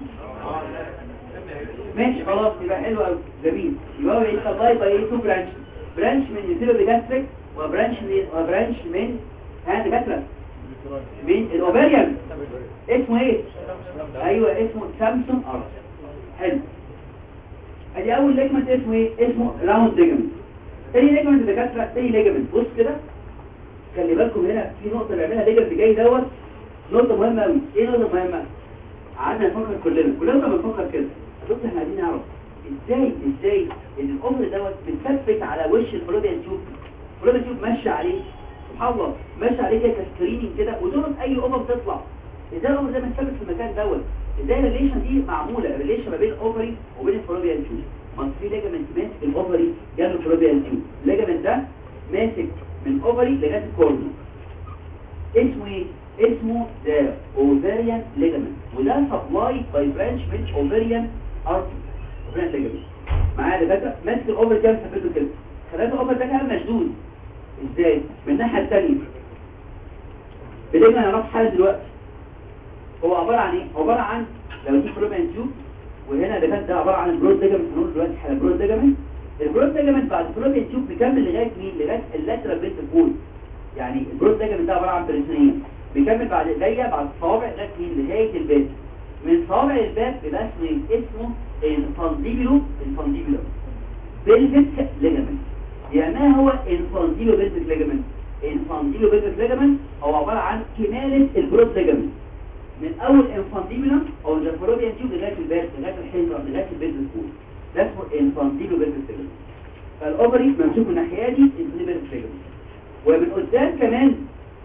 ماشي خلاص يبقى حلو قوي جميل يبقى هو ايه سبلاي باي ايه تو برانش برانش من انفيريور ابيجاستريك وبرانش من وبرانش من ها دكاتره من الاوفريان اسمه ايه ايوه اسمه سامسون ارتري حلو ادي اول ليجمنت اسمه ايه اسمه راوند ليجمنت تاني ليجمنت دكاتره تاني ليجمنت بص كده خلي بالكم هنا في نقطه بيعملها ليجمنت جاي دوت نقطه مهمه قوي ايه نقطه مهمه قعدنا نفكر كلنا كلنا لما بنفكر كده بص احنا عايزين نعرف ازاي ازاي ان الامر دوت بتثبت على وش الفلوبيان تيوب الفلوبيان تيوب ماشيه عليه سبحان الله ماشيه عليه كده كسكريننج كده ودول اي امر بتطلع ازاي الامر ده بيثبت في المكان دوت ازاي الريليشن دي معموله الريليشن ما بين الاوفري وبين الفلوبيان تيوب ما في ليجمنت ماسك الاوفري جنب الفلوبيان تيوب الليجمنت ده ماسك من اوفري لغايه الكورنر اسمه ايه اسمه ذا اوفريان ليجمنت وده سبلاي باي برانش من اوفريان ارتري اوفريان ليجمنت معايا دكاتره ماسك الاوفري كده ثبته كده خلاص الاوفري ده كان مشدود ازاي من الناحيه الثانيه بدنا نعرف حاجه دلوقتي هو عباره عن ايه عباره عن لو دي فلوبيان تيوب وهنا ده كان ده عباره عن البرود ليجمنت هنقول دلوقتي على البرود ليجمنت البرود ليجمنت بعد الفلوبيان تيوب بيكمل لغايه مين لغايه اللاترال بيت الفول يعني البرود ليجمنت ده عباره عن بريسونيه بيكمل بعد جايه بعد الصوابع لغايه مين لغايه البيت من صوابع الباب بيبقى اسمه ايه اسمه الفانديبيلو الفانديبيلو بيلفيك ليجمنت يعني ما هو الفانديبيلو بيلفيك ليجمنت الفانديبيلو بيلفيك ليجمنت هو عباره عن كماله البرود ليجمنت من اول انفانتيبولم او الفلوبيان تيوب لغايه البيت لغايه الحيطه لغايه البيت الفول ده اسمه انفانتيلو بيلفيك ليجمنت فالاوفري ممسوك من الناحيه دي انفانتيلو بيلفيك ليجمنت ومن قدام كمان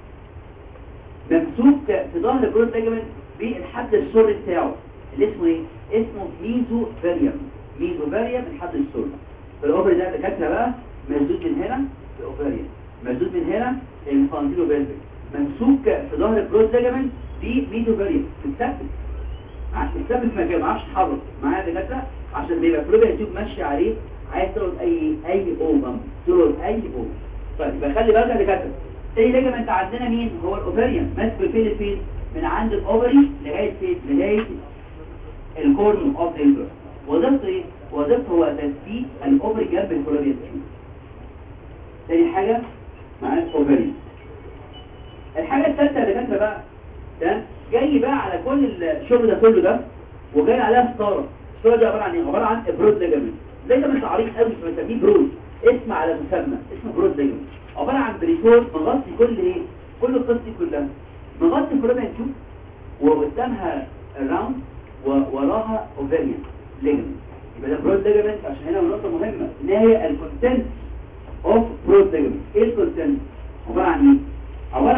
ممسوك في ظهر البرود ليجمنت بالحبل السري بتاعه اللي اسمه ايه اسمه ميزو فاريوم ميزو فاريوم الحبل السري فالاوفري ده دكاتره بقى مسدود من هنا الاوفريان مسدود من هنا الانفانتيلو بيلفيك ممسوك في ظهر البرود ليجمنت دي ميزو فاريوم بتثبت الثابت في مكان ما عرفش يتحرك معايا دكاتره عشان بيبقى فلوبيا تيوب ماشي عليه عايز ترد اي اي اوفم ترد اي اوفم طيب يبقى خلي بالك يا دكاتره تاني ليجمنت عندنا مين هو الاوفريان ماسك فين فين من عند الاوفري لغايه فين لغايه الكورن اوف ذا يوترس وظيفته ايه وظيفته هو تثبيت الاوفري جنب الفلوبيا تيوب تاني حاجه معانا الاوفري الحاجه الثالثه يا دكاتره بقى ده جاي بقى على كل الشغل ده كله ده وجاي عليها ستاره الستاره دي عباره عن ايه عباره عن برود ليجمنت ليجمنت عريض قوي بنسميه برود اسم على مسمى اسمه برود ليجمنت عباره عن بريتور مغطي كل ايه كل القصه دي كلها مغطي فلوبيان تيوب وقدامها الراوند ووراها اوفيريان ليجمنت يبقى ده برود ليجمنت عشان هنا نقطه مهمه ان هي الكونتنت اوف برود ليجمنت ايه الكونتنت عباره عن ايه عباره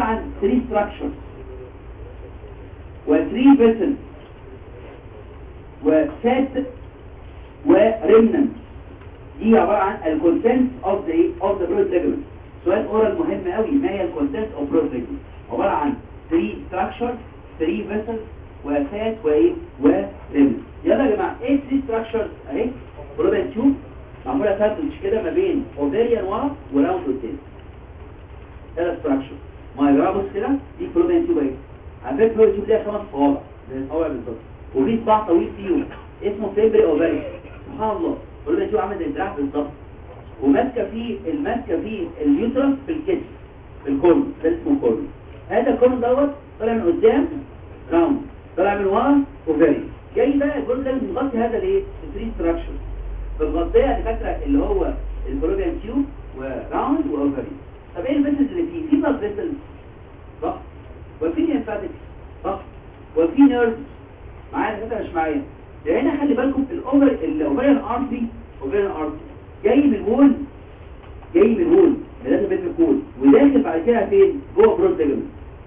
structures و 3 vessels وفات وريمننت دي عبارة عن الكونتنت اوف ذا اوف ذا برود ليجمنت سؤال اورال مهم قوي ما هي الكونتنت اوف برود ليجمنت عبارة عن 3 structures 3 vessels وفات وايه وريمننت يلا يا جماعه ايه 3 structures اهي بروبن تيوب معموله ساندوتش كده ما بين اوفيريان ورا وراوند قدام ثلاث ستراكشر ما يجربوا كده دي بروبن تيوب اهي على فكره البروبن تيوب ليها خمس صوابع زي الصوابع بالظبط وفي صباع طويل فيهم اسمه فيبري اوفاري سبحان الله بروبن تيوب عامل زي الدراع بالظبط وماسكه فيه الماسكه فيه اليوترس في الكتف في الكورن ده اسمه كورن هذا الكورن دوت طالع من قدام راوند طالع من ورا اوفاري جاي بقى الجزء ده بيغطي هذا الايه الثري ستراكشر فالغطيه الفكره اللي هو البروبيان تيوب وراوند واوفري طب ايه الفيسلز اللي فيه في بلاد فيسلز صح وفي ليمفاتكس صح وفي نيرف معايا الفكره مش معايا ده هنا خلي بالكم الاوفر الاوفريان ارتري اوفريان ارتري جاي من الوول جاي من الوول من لازم بيت الكول وداخل بعد كده فين جوه برود ليجمنت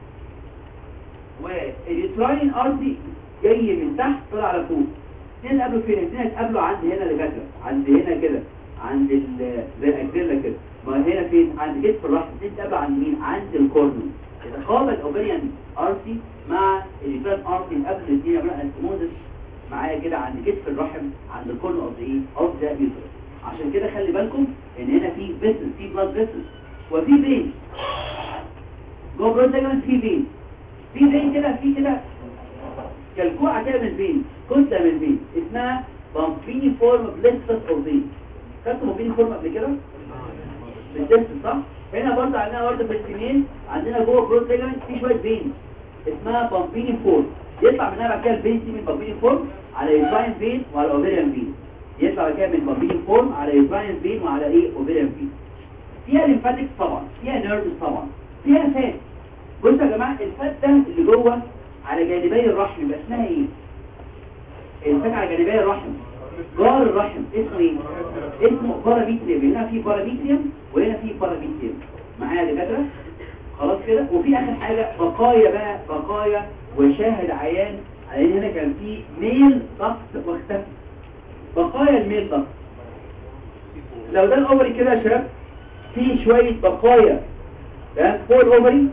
واليوتراين ارتري جاي من تحت طلع على فوق اثنين قبلوا فين اثنين اتقابلوا عند هنا اللي فاكره عند هنا كده عند ال زي الاجريلا كده ما هنا فين عند كتف الرحم اثنين اتقابلوا عند مين عند الكورنو يتقابل الاوبريان ارتي مع اليوتراين ارتي قبل الاثنين يعملوا انستموزس معايا كده عند كتف الرحم عند الكورنو اوف ذا ايه اوف ذا يوترس عشان كده خلي بالكم ان هنا في فيسل في بلاد فيسل وفي فين جوه برود في فين في فين كده في كده كالكوعة كده من فين كتلة من فين اسمها بامبيني فورم بليكسس او فين خدتوا بامبيني فورم قبل كده في الجسم صح هنا برضه عندنا برضه في السنين عندنا جوه بروت ليجمنت في شويه فين اسمها بامبيني فورم يطلع منها بعد كده الفين دي من بامبيني فورم على يوتراين فين وعلى اوفيريان فين يطلع بعد كده من بامبيني فورم على يوتراين فين وعلى ايه اوفيريان فين فيها ليمفاتكس طبعا فيها نيرفز طبعا فيها فات بصوا يا جماعه الفات ده اللي جوه على جانبي الرحم يبقى اسمها ايه الفات على جانبي الرحم جار الرحم اسمه ايه اسمه باراميتريوم هنا في باراميتريوم وهنا في باراميتريوم معايا يا دكاتره خلاص كده وفي اخر حاجه بقايا بقى بقايا وشاهد عيان على هنا كان في ميل ضغط واختفى بقايا الميل ضغط لو ده الاوفري كده يا شباب في شويه بقايا ده فوق الاوفري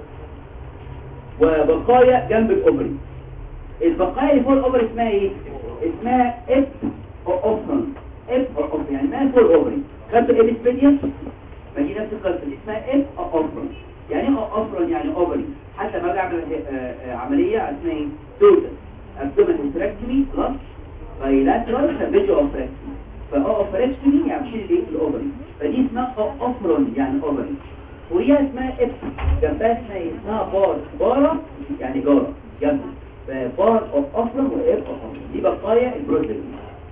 وبقايا جنب الاوفري البقايا اللي فوق الاوفري اسمها ايه اسمها اب اوفرن اب اوفرن يعني ما فوق الاوفري خدتوا ابيسبيديا ما دي نفس القصه اسمها اب اوفرن يعني ايه اوفرن يعني اوفري حتى ما بعمل عمليه اسمها ايه توتال ابدومين هيستراكتومي بلس بايلاترال سبيجو اوفراكتومي فاوفراكتومي يعني شيل الايه الاوفري فدي اسمها اوفرن يعني اوفري وهي اسمها اف جنبها اسمها ايه اسمها بار بارة يعني جارة جنب بار اوف افرم واف اوف افرم دي بقايا البروتين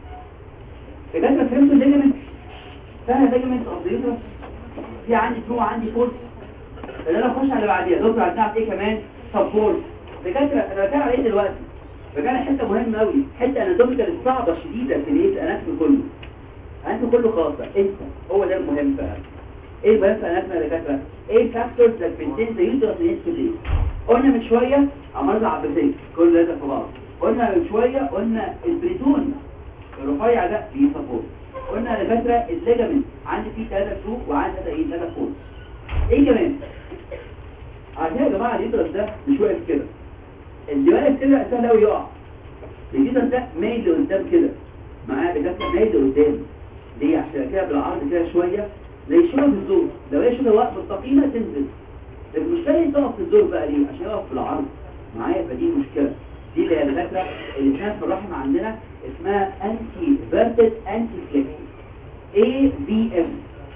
يبقى انت فهمتوا الليجمنت فاهم الليجمنت اوف ذا يوترس في عندي ترو عندي فورس اللي انا اخش على اللي بعديها دكتور عايزين ايه كمان سبورت دكاتره انا بتكلم على ايه دلوقتي بتكلم حته مهمه قوي حته اناتوميكال صعبه شديده في الايه الاناتومي كله الاناتومي كله خاصه انت هو ده المهم بقى ايه بس انا اسمع دكاتره ايه الفاكتورز that maintain the uterus in its place قلنا من شويه امراض عباسيه كل ده في بعض قلنا من شويه قلنا البريتون الرفيع ده بيسبورت قلنا يا دكاتره الليجامنت عندي فيه 3 شو وعندي 3 ايه 3 فورس ايه كمان عشان يا جماعه اليوترس ده مش واقف كده اللي واقف كده سهل قوي يقع اليوترس ده مايل لقدام كده معايا دكاتره مايل لقدام ليه عشان كده بالعرض كده شويه زي شبه الزور لو هي شبه وقت مستقيمة تنزل لكن مش لاقي تقف في الزور بقى ليه عشان يقف في العرض معايا فدي مشكلة دي اللي هي الفكرة اللي كانت في الرحم عندنا اسمها انتي فيرتد انتي فليكسي اي في ام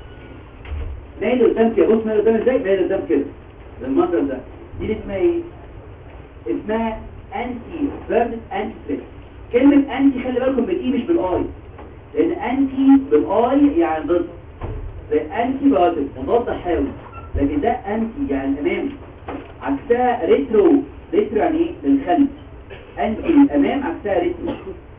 مايل قدام كده بص مايل قدام ازاي مايل قدام كده بالمنظر ده دي اللي اسمها ايه اسمها انتي فيرتد انتي فليكسي كلمة انتي خلي بالكم بالاي مش بالاي لان انتي بالاي يعني ضد زي انتي بايوتيك مضاد حيوي لكن ده انتي يعني امام عكسها ريترو ريترو يعني ايه للخلف انتي الامام عكسها ريترو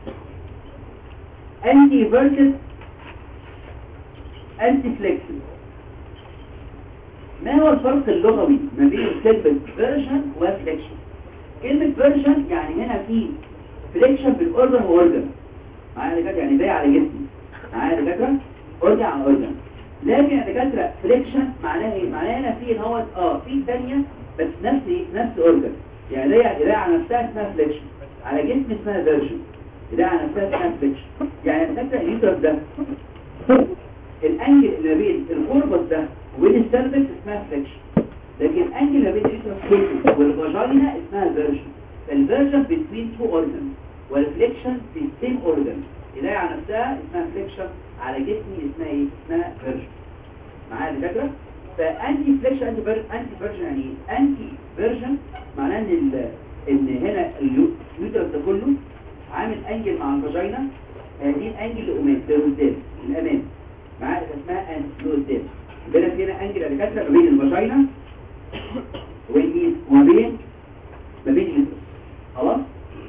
انتي فيرسس انتي فليكسل ما هو الفرق اللغوي ما بين كلمة فيرجن وفليكشن كلمة فيرجن يعني هنا في فليكشن بالاورجن واورجن معايا دكاتره يعني بايع على جسمي معايا دكاتره اورجن على اورجن لكن يا دكاتره فليكشن معناها ايه معناها هنا في ان هو اه في ثانيه بس نفس ايه نفس اورجن يعني ايديا ايديا على نفسها اسمها فليكشن على جسمي اسمها فيرجن ايديا على نفسها اسمها فليكشن يعني يا دكاتره اليوترس ده الانجل اللي ما بين الكوربس ده وبين السيرفكس اسمها فليكشن لكن الانجل ما بين اليوترس والفاجينا اسمها فيرجن فالفيرجن بين تو اورجنز والفليكشن في السيم اورجن ايديا على نفسها اسمها فليكشن على جسمي اسمها ايه اسمها فيرجن معايا الفكره فانتي فليكشن انتي فيرجن انتي فيرجن يعني ايه انتي فيرجن معناه ان ال... ان هنا اليوترس ده كله عامل انجل مع الفاجينا هذه الانجل لقدام لقدام الامام معايا اسمها انتي لقدام يبقى في هنا انجل يا دكاتره ما بين الفاجينا وبين مين وما بين ما بين اليوترس خلاص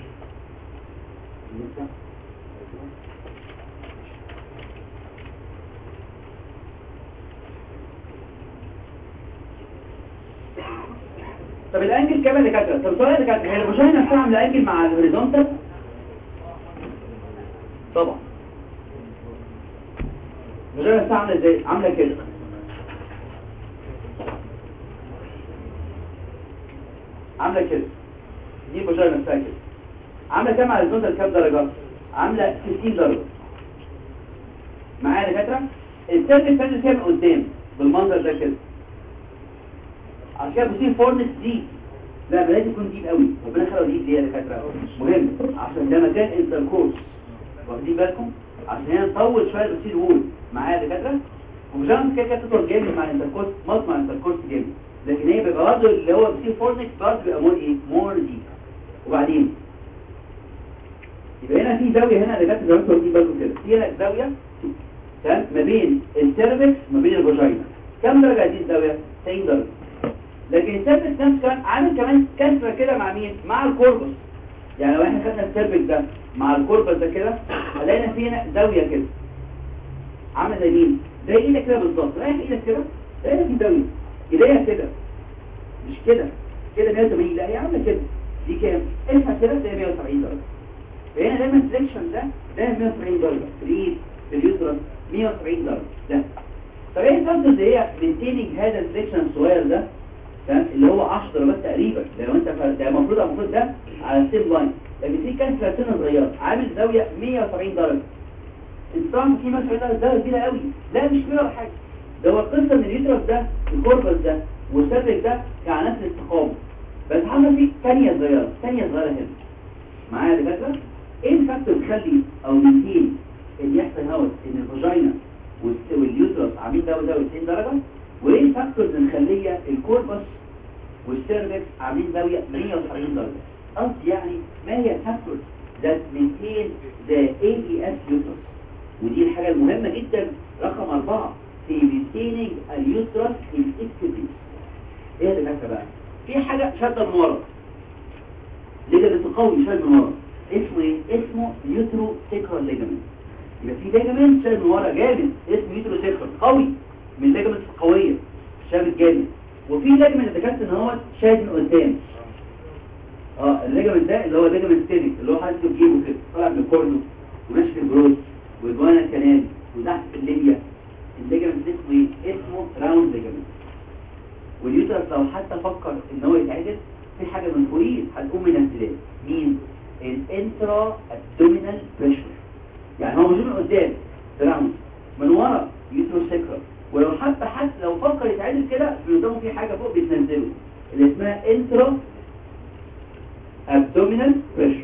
طب الانجل كام اللي كانت طب السؤال اللي كانت هي الفاجينا نفسها عامله انجل مع الهوريزونتال طبعا الفاجينا نفسها عامله ازاي عامله كده عامله كده دي الفاجينا نفسها كده عامله كام على الهوريزونتال كام درجه عامله 60 درجه معايا يا دكاتره السيرفيس فاز كام قدام بالمنظر ده كده عشان كده بتصير فورنس دي لا ما لازم يكون ديب قوي ربنا خلقه ديب ليه يا دكاتره مهم عشان ده مكان انتركورس واخدين بالكم عشان هنا نطول شويه بتصير وول معايا يا دكاتره وجامس كده كده تطول جامد مع الانتركورس مط مع الانتركورس جامد لكن هي بيبقى برضه اللي هو بتصير فورنكس برضه بيبقى مور ايه مور ديب وبعدين يبقى هنا في زاويه هنا اللي جت زي ما انتم واخدين بالكم كده في هنا زاويه تمام ما بين السيرفكس وما بين الفاجينا كم درجه دي الزاويه 90 درجه لكن السيرفكس نفسه كمان عامل كمان كسره كده مع مين مع الكوربس يعني لو احنا خدنا السيرفكس ده مع الكوربس ده كده هلاقينا في هنا زاويه كده عامله زي مين زي ايدك كده بالظبط رايح ايدك كده هنا في زاويه ايديا كده مش كده كده 180 لا هي عامله كده دي كام اسمها كده زي 170 درجه فهنا دايما السلكشن ده دايما 170 درجه في الايد في اليوترس 170 درجه ده طب ايه الفرق اللي هي مينتيننج هذا السلكشن الصغير ده تمام اللي هو 10 درجات تقريبا لو انت ف- ده المفروض المفروض ده على السيم لاين لكن في كسره سنه صغيره عامل زاويه 170 درجه انت طبعا في 170 درجه زاويه كبيره قوي لا مش كبيره ولا حاجه ده هو القصه ان اليوترس ده الكوربس ده والسيرفكس ده كان على نفس الاستقامه بس عامله فيه ثانيه صغيره ثانيه صغيره هنا معايا يا دكاتره ايه الفاكتور بيخلي او مينتين ان يحصل هوت ان الفاجينا والس- واليوترس عاملين زاويه زاويه 90 درجه وايه الفاكتورز اللي مخليه الكوربس والسيرفكس عاملين زاويه 170 درجه قصدي يعني ما هي الفاكتورز that maintain the AES uterus ودي الحاجه المهمه جدا رقم أربعة في maintaining اليوترس in its place ايه اللي بيحصل بقى في حاجه شاده من ورا ليجمنت قوي شاد من ورا اسمه ايه اسمه يوترو سيكرال ليجمنت يبقى في ليجمنت شاد من ورا جامد اسمه يوترو سيكرال قوي من الليجمنت القويه شاد جامد وفي ليجمنت ذكرت ان هو شاد من قدام اه الليجمنت ده اللي هو ليجمنت تينك اللي هو حاسس بجيبه كده طالع من الكورنو وماشي في البروز والجوانا الكنال وتحت في الليبيا الليجمنت اسمه ايه اسمه راوند ليجمنت واليوترس لو حتى فكر ان هو يتعدل في حاجة من فوقيه هتقوم من الانسداد مين الانترا ابدومينال بريشر يعني هو موجود من قدام راوند من ورا يوترو سيكرال ولو حتى حتى لو فكر يتعدل كده في قدامه في حاجة فوق بتنزله اللي اسمها انترا ابدومينال بريشر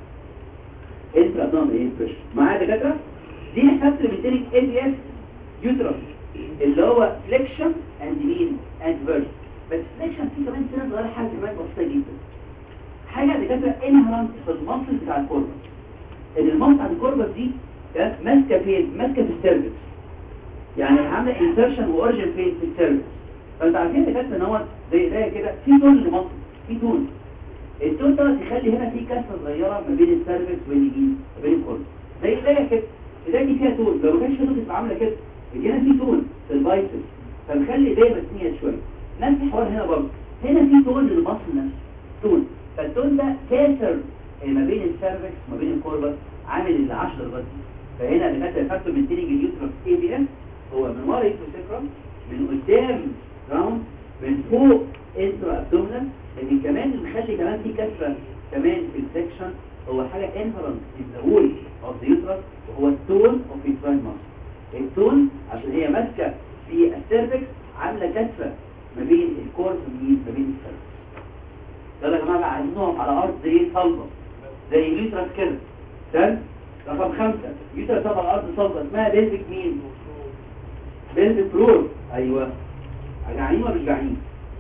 انترا ابدومينال بريشر معايا يا دكاتره دي حسابت الميتينيك اي دي اس يوترس اللي هو فليكشن اند مين اند فيرس بس فليكشن فيه كمان سنه صغيره حاجه كمان بسيطه جدا حاجه دكاتره انهرنت في المصل بتاع الكوربس ان المصل بتاع الكوربس دي تمام؟ ماسكه فين ماسكه في السيرفكس يعني عامله انسرشن واوريجن فين في السيرفكس فانت عارفين دكاتره ان هو زي زي كده في تون لمصل في تون التون ده يخلي هنا في كسره صغيره ما بين السيرفكس وبين الجين وبين الكوربس زي ايديا كده ايديا دي فيها تون لو ما كانش فيها تون تبقى عامله كده يجي هنا في تون في البايسبس فنخلي ايديا متنيه شويه نفس الحوار هنا برضه هنا في تون للمصل نفسه تون فالتون ده كاسر ما بين السيرفكس وما بين الكوربس عامل ال 10 درجات دي فهنا اللي كانت الفاكتور من تيلينج اليوترس اي بي اس هو من ورا يوتروسيكرم من قدام راوند من فوق انترو ابدومينال لكن كمان اللي مخلي كمان في كسره كمان في السكشن هو حاجه انفرنس ان ذا وول اوف ذا يوترس وهو التون اوف الفاين ماسل التون عشان هي ماسكه في السيرفكس عامله كسره ما بين الكورس وما بين السيرفكس يلا يا جماعه بقى عايزين نقف على ارض زي صلبه زي اليوترس كده تمام رقم خمسة يوترس طبعا على ارض صلبه اسمها بيلفيك مين بيلفيك فلور ايوه جعانين ولا مش جعانين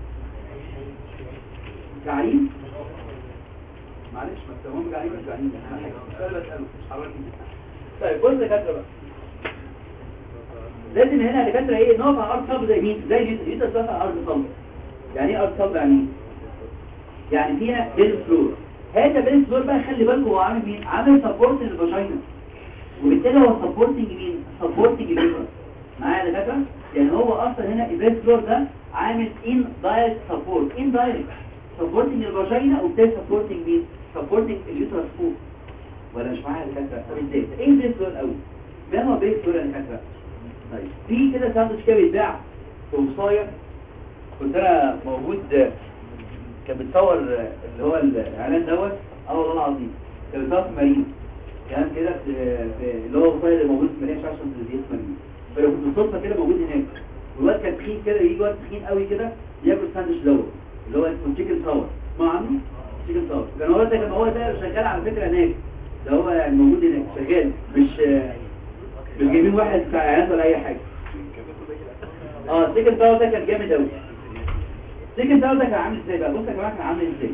جعانين معلش ما تسموهم جعانين ولا مش جعانين انا حاجه سؤال بساله مش حضرتك طيب بص يا دكاتره بقى لازم هنا دكاتره ايه نقف على ارض صلبه زي مين زي اليوترس واقف على ارض صلبه يعني ايه ارض صلبه يعني ايه يعني فيها بيل فلور هذا بيل فلور بقى خلي بالكم هو عامل مين عامل سبورت للفاجينا وبالتالي هو سبورتنج مين سبورتنج الليفر معايا يا دكاتره يعني هو اصلا هنا البيل فلور ده عامل ان دايركت سبورت ان دايركت سبورتنج الفاجينا وبالتالي سبورتنج مين سبورتنج اليوترس فوق ولا مش معايا يا دكاتره طب ازاي ايه البيل فلور الاول ما هو بيل فلور يا دكاتره طيب في كده ساندوتش كده بيتباع في وصايه كنت انا موجود كان بتصور اللي هو الاعلان دوت اه والله العظيم كان بيتصور في مارينا كان كده في في- اللي هو الفايل اللي موجود في مارينا مش عارف اسمه ازاي اسمه مارينا فلو كنت بالصدفه كده موجود هناك والواد كان تخين كده يجي واد تخين قوي كده ياكل ساندوتش دوت اللي هو اسمه تشيكن ساور اسمه عنه تشيكن ساور كان هو ده كان هو ده شغال على فكره هناك ده هو يعني موجود هناك شغال مش مش جايبين واحد بتاع اعلانات ولا اي حاجه اه تشيكن ساور ده كان جامد قوي تيجي ده ده كان عامل ازاي بقى بص يا جماعه كان عامل ازاي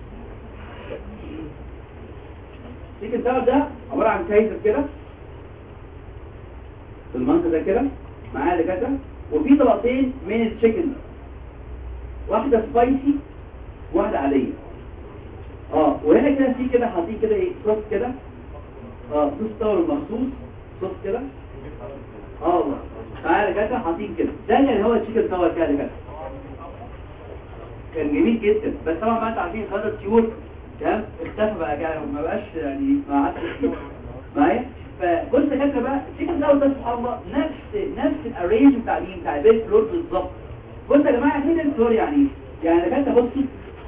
تيجي ده ده عباره عن كايزر كده في المنطقه ده كده معاه دكاتره وفي طبقتين من التشيكن واحده سبايسي واحده عاديه اه وهنا كده في كده حاطين كده ايه صوص كده اه صوص طاول مخصوص صوص كده اه والله معاه دكاتره حاطين كده ده يعني هو التشيكن تاور كده دكاتره كان جميل جدا بس طبعا بقى انتوا عارفين خد الطيور تمام اختفى بقى كده ما بقاش يعني ما عادش معايا فبص يا كابتن بقى الشيكن دوت ده سبحان الله نفس نفس الارينج بتاع مين بتاع البيت فلور بالظبط بص يا جماعه فين الفلور يعني ايه؟ يعني يا كابتن بصي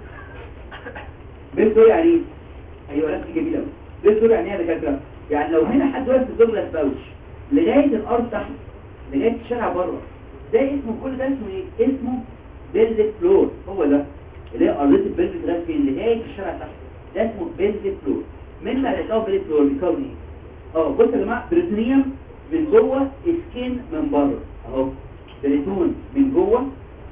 بيت فلور يعني ايه؟ ايوه نفس جميل قوي بيت فلور يعني ايه يا دكاتره؟ يعني لو هنا حد واقف في الدوجلاس باوش لغايه الارض تحت لغايه الشارع بره ده اسمه كل ده اسمه ايه؟ اسمه بيلفيك فلور هو ده اللي هي ارضيه البيلفيك ده فين لغايه الشارع تحت ده اسمه بيلفيك فلور من ما يتكون بيلفيك فلور بيكون ايه اه بص يا جماعه بريتونيوم من جوه سكين من بره اهو بريتون من جوه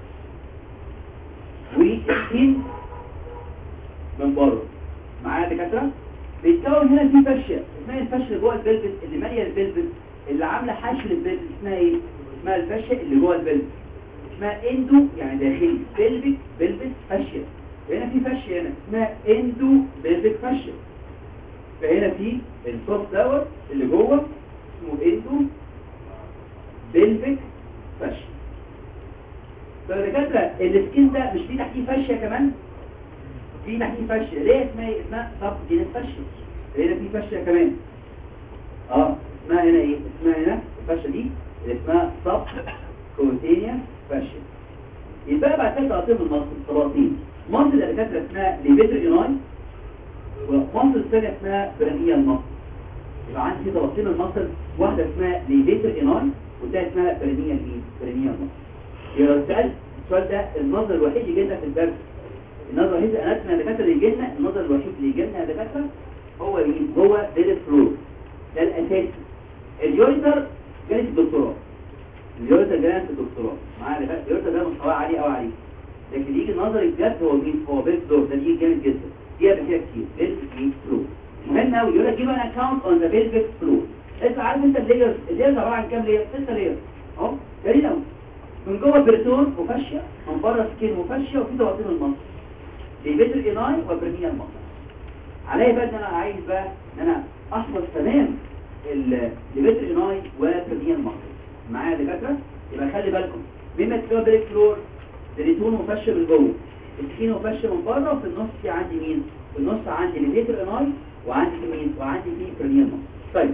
وسكين من بره معايا يا دكاتره بيتكون هنا في فاشيه اسمها الفاشيه اللي جوه البلفس اللي ماليه البلفس اللي عامله حشو للبلفس اسمها ايه اسمها الفاشيه اللي جوه البلفس اسمها اندو يعني داخلي بلفيك بلفس فاشيا هنا في فاشيا هنا اسمها اندو بلفيك فاشيا فهنا في الصوص دوت اللي جوه اسمه اندو بلفيك فاشيا فالدكاتره السكين ده مش فيه تحتيه فاشيا كمان في تحتيه فاشيا ليه اسمها ايه اسمها سب جينيس فاشيا هنا في فاشيا كمان اه اسمها هنا ايه اسمها هنا الفاشيا دي اللي اسمها سب كونتينيوس فاشل يبقى بعد كده تعطيهم المصل طبقتين مصل اللي دكاتره اسمها ليفيتر ايناي ومصل الثانيه اسمها برانيال مصل يبقى عندي في طبقتين من المصل واحده اسمها ليفيتر ايناي والثانيه اسمها برانيال ايه برانيال مصل يبقى لو سالت السؤال ده النظر الوحيد اللي يجي لنا في الدرس النظر الوحيد الاناتومي يا دكاتره اللي يجي لنا النظر الوحيد اللي يجي لنا يا دكاتره هو مين هو ديل فلور ده الاساسي اليوريتر جالس الدكتوراه اليوريتا جايه في الدكتوراه معايا ده اليوريتا ده مستواه عالي قوي عليه لكن يجي النظر الجد هو مين هو بيت دور ده يجي جامد جدا فيها فيها كتير بيلفيك فلو مهم قوي يقول لك جيب ان اكونت اون ذا بيلفيك فلو انت عارف انت اللايرز اللايرز عباره عن كام لاير ست لاير اهو جميل قوي من جوه بريتون وفاشيا من بره سكين وفاشيا وفي طبقتين المصل ليفيتر ايناي وبرميا المصل عليا بقى ان انا عايز بقى ان انا احفظ تمام الليفيتر ايناي وبرميا المصل معايا يا دكاتره يبقى خلي بالكم مما تكتبوا بالك فلور دريتون وفش من جوه السكين وفش من بره وفي النص في عندي مين في النص عندي ليفيتر اناي وعندي في مين وعندي في برينيال طيب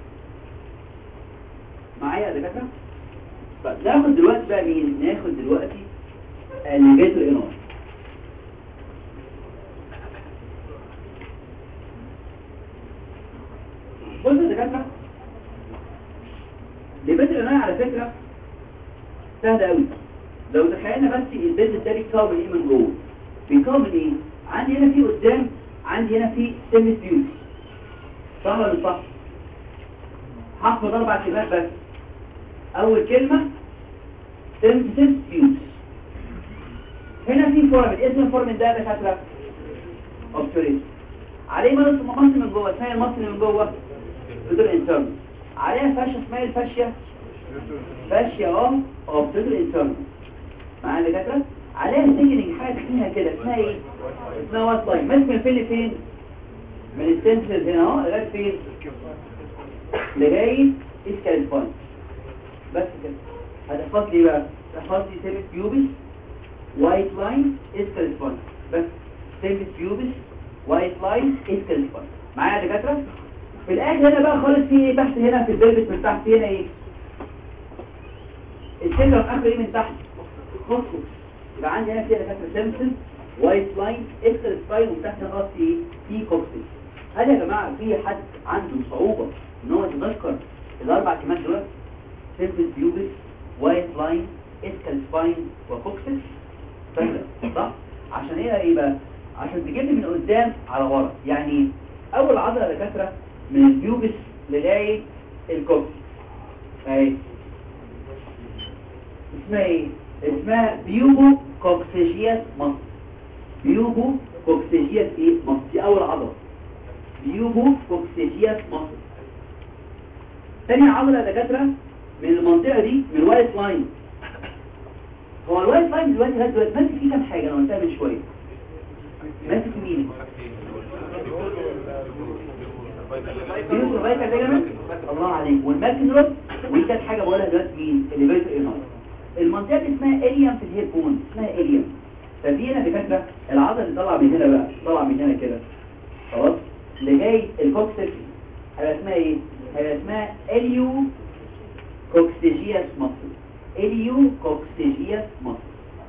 معايا يا دكاتره طيب ناخد دلوقتي بقى مين ناخد دلوقتي الليفيتر اناي بص يا دكاتره ليفيتر اناي على فكره سهله قوي لو تخيلنا بس البيزنس ده بيتكون ايه من جوه بيتكون من ايه عندي هنا في قدام عندي هنا في سيمس بيوتي صح ولا مش صح هحفظ اربع كلمات بس اول كلمه سيمس بيوتي هنا في فورمن اسم الفورمن ده يا دكاتره اوبتوريت عليه مصر مصر من جوه اسمها المصر من جوه بدون انترنال عليها فاشيه اسمها الفاشيه فاشيه اه اوبتوريت انترنال معايا دكاتره عليها سيجننج حاجه فيها كده اسمها ايه اسمها وات لاين ماسك من فين لفين من السنسز هنا اهو لغايه فين لغايه اسكال بوينت بس كده هتحفظ لي بقى تحفظ لي سيمس بيوبس وايت لاين اسكال بوينت بس سيمس بيوبس وايت لاين اسكال بوينت معايا يا دكاتره في الاخر هنا بقى خالص في ايه تحت هنا في البلبس من تحت هنا ايه الشجره في اخر ايه من تحت خصوص يبقى عندي هنا كده كاتب سيمبسون وايت لاين اكسل سباين وتحت خلاص ايه في كوكسيس هل يا جماعه في حد عنده صعوبه ان هو يتذكر الاربع كلمات دول سيمبل بيوبس وايت لاين اسكال سباين وكوكسيس سهله صح عشان ايه ايه بقى عشان تجيب لي من قدام على ورا يعني اول عضله يا دكاتره من البيوبس لغايه الكوكسيس اهي اسمها ايه اسمها بيوبو كوكسيجياس مصر بيوبو كوكسيجياس ايه مصر دي اول عضله بيوبو كوكسيجياس مصر تاني عضله يا دكاتره من المنطقه دي من الوايت لاين هو الوايت لاين دلوقتي لغايه دلوقتي ماسك فيه كام حاجه انا قلتها من شويه ماسك مين بيوبو فايتال ليجامنت الله عليك والماكنروس ودي كانت حاجه بقولها دلوقتي مين اللي بيت ايه المنطقة دي اسمها اريم في الهيد بون اسمها اريم فدي هنا دكاتره العضله اللي طالعه من هنا بقى طالعه من هنا كده خلاص لغايه الكوكسيس هيبقى اسمها ايه هيبقى اسمها اليو كوكسيجياس مصر اليو كوكسيجياس مصر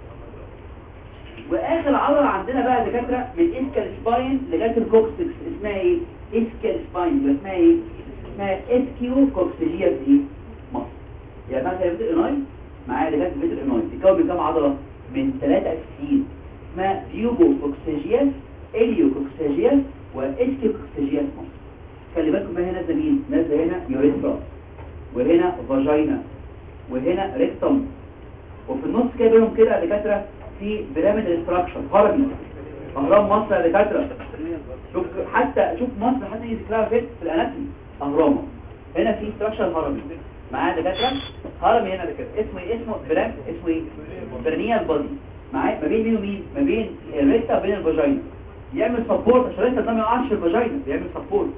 واخر عضله عندنا بقى دكاتره من اسكال سباين لغايه الكوكسيس اسمها ايه اسكال سباين يبقى اسمها ايه اسمها اسكيو كوكسيجياس ايه مصر يعني مثلا بتقول اناي معايا لغايه المتر اناي بيتكون من كام عضله من ثلاثه اساسيين اسمها بيوبو كوكسيجياس اليو كوكسيجياس واسكيو كوكسيجياس مصر خلي بالكم بقى هنا نازله مين نازله هنا يوريثرا وهنا فاجينا وهنا ريكتوم وفي النص كده بينهم كده يا دكاتره في بيراميد ستراكشر هرمي اهرام مصر يا دكاتره شوف حتى شوف مصر حتى يجي ذكرها فين في الاناتومي اهرام هنا في ستراكشر هرمي معايا دكاتره هرمي هنا دكاتره اسمه ايه اسمه برام اسمه ايه برنيال بادي معايا ما بين مين ومين ما بين الريكتا وبين الفاجينا يعمل سبورت عشان الريكتا ده ما يقعش في الفاجينا بيعمل سبورت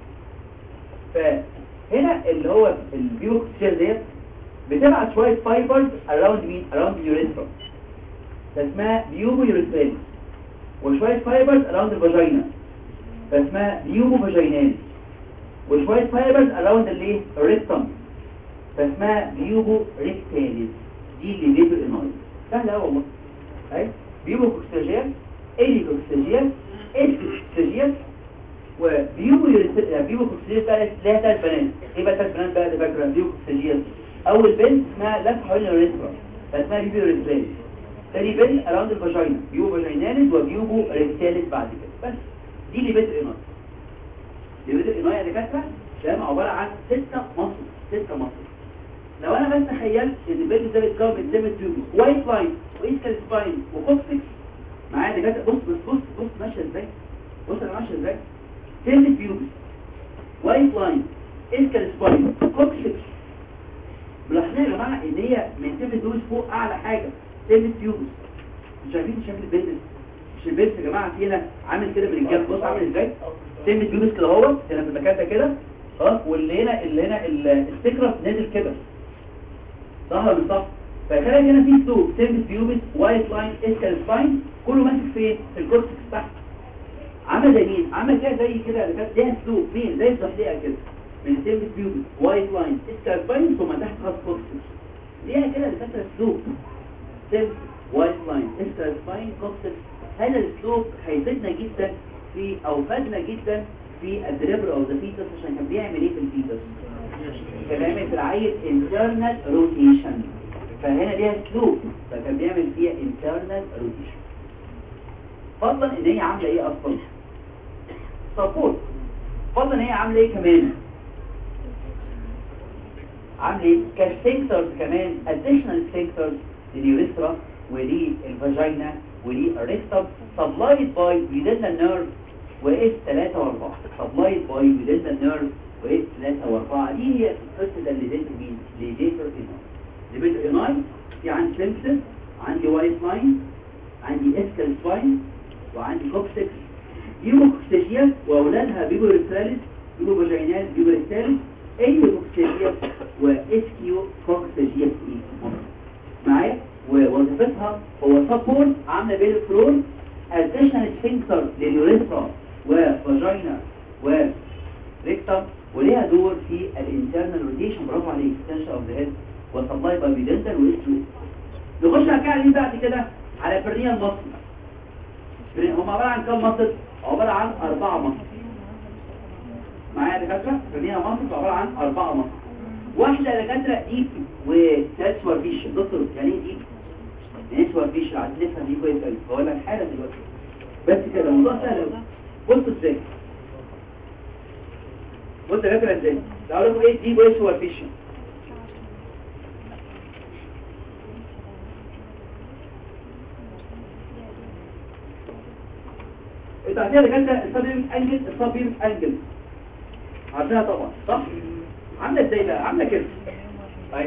فهنا اللي هو البيوكسيال ديت بتبعت شويه فايبرز اراوند مين اراوند اليوريثرا فاسمها بيوبو يوريثراليس وشويه فايبرز اراوند الفاجينا فاسمها بيوبو فاجيناليس وشويه فايبرز اراوند الايه الريكتم فاسمها بيوبو ريكتاليس دي اللي بيبو اناي سهله قوي والله اهي بيوبو كوكسيجيال الي كوكسيجيال اس كوكسيجيال وبيوبو يوريثراليس بيوبو كوكسيجيال ثلاث لها ثلاث بنات ايه بقى ثلاث بنات بقى اللي فاكره بيوبو كوكسيجيال اول بنت اسمها لف حوالين اليوريثرا فاسمها بيوبو يوريثراليس تاني بنت اراوند الفاجينا بيوبو فاجيناليس وبيوبو ريكتاليس بعد كده بس دي اللي بيت اناي اللي بيت اناي يا دكاتره ده عباره عن ستة مصر ستة مصر لو انا بس تخيلت ان البيت ده بيتكون من سيمت تيوبس وايت لاين واسكال سباين وكوكسكس معايا دكاتره بص بص بص بص ماشيه ازاي بص انا ماشيه ازاي سيمت تيوبس وايت لاين اسكال سباين كوكسكس ملاحظين يا جماعه ان هي من سيمت تيوبس فوق اعلى حاجه سيمت تيوبس مش عارفين شكل البيت مش البيت يا جماعه فينا عامل كده من الجنب بص عامل ازاي سيمت تيوبس كده اهو هنا في المكان ده كده خلاص واللي هنا اللي هنا السكرة نازل كده ظهر من صح فخلي هنا في سلوب سيرفيس بيوبس وايت لاين اسكال سباين كله ماسك فين في الكورتكس تحت عامل زي مين عامل كده زي كده اللي كانت ليها سلوب مين زي الزحليقه كده من سيرفيس بيوبس وايت لاين اسكال سباين ثم تحت خط كورتكس ليها كده اللي كانت سلوب سيرفيس وايت لاين اسكال سباين كورتكس هذا السلوب هيفيدنا جدا في او فادنا جدا في الدليفري اوف ذا فيتس عشان كان بيعمل ايه في الفيتس كان بيعمل في العيل internal rotation فهنا ليها سلوب فكان بيعمل فيها internal rotation فضلا ان هي عامله ايه اصلا سبورت فضلا ان هي عامله ايه كمان عامله ايه كسفنكترز كمان additional sphincters لليوريثرا وللفاجينا وللريكتم supplied by urinary nerve واس 3 و4 supplied by urinary nerve واس 3 و4 دي هي القصه اللي ديت مين ليديتر اناي ليديتر اناي في عندي سيمبسس عندي وايت لاين عندي اسكال سباين وعندي كوكسكس يوموكسيشيا واولادها بيبو ريستاليس بيبو فاجينال بيبو ريستاليس ايوكسيشيا واسكيو كوكسيشيا ايه معايا ووظيفتها هو سبورت عامله بين الفلور اديشنال سفنكتر لليوريثرا وفاجينا وريكتم وليها دور في الانترنال روتيشن برافو عليك اكستنشن اوف ذا هيد وسبلاي باي بيدنتال واسترو نخش على كده بعد كده على برنيال مصل هم عباره عن كام مصل عباره عن اربعه مصل معايا يا دكاتره برنيال مصل عباره عن اربعه مصل واحده يا دكاتره ديب وثالث سوارفيش دكتور يعني ايه ديب يعني سوارفيش عايزين نفهم دي كويس قوي بقول لك حالا دلوقتي بس كده الموضوع سهل قوي بصوا ازاي بص يا دكاتره ازاي تعالوا لكم ايه ديب وايه سوارفيش انت عارفين يا دكاتره السبيم انجل السبيم انجل عارفينها طبعا صح عامله ازاي بقى عامله كده طيب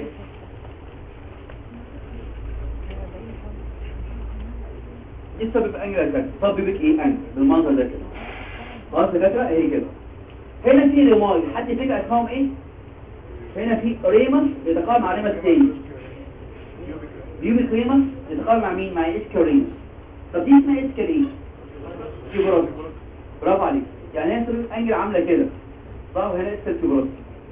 دي السبب انجل يا دكاتره سببك ايه انجل بالمنظر ده كده خلاص يا دكاتره اهي كده هنا في ريماي حد فيك اسمهم ايه هنا في ريمس يتقارب مع ريمس تاني بيوبيك ريمس يتقارب مع مين مع اسكارينس طب دي اسمها اسكارينس كيبروس برافو عليك يعني هي سبب انجل عامله كده صح هنا اسكال كيبروس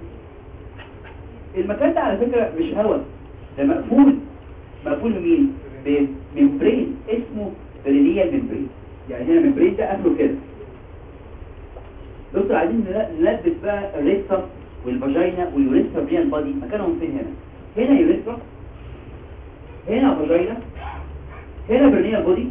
المكان ده على فكرة مش هوا ده مقفول مقفول بمين بممبرين اسمه برينيال ممبرين يعني هنا الممبرين ده قافله كده دكتور عايزين نلبس بقى الريكتم والفاجينا واليوريثرا بريان بادي مكانهم فين هنا هنا يوريثرا هنا فاجينا هنا برينيال بودي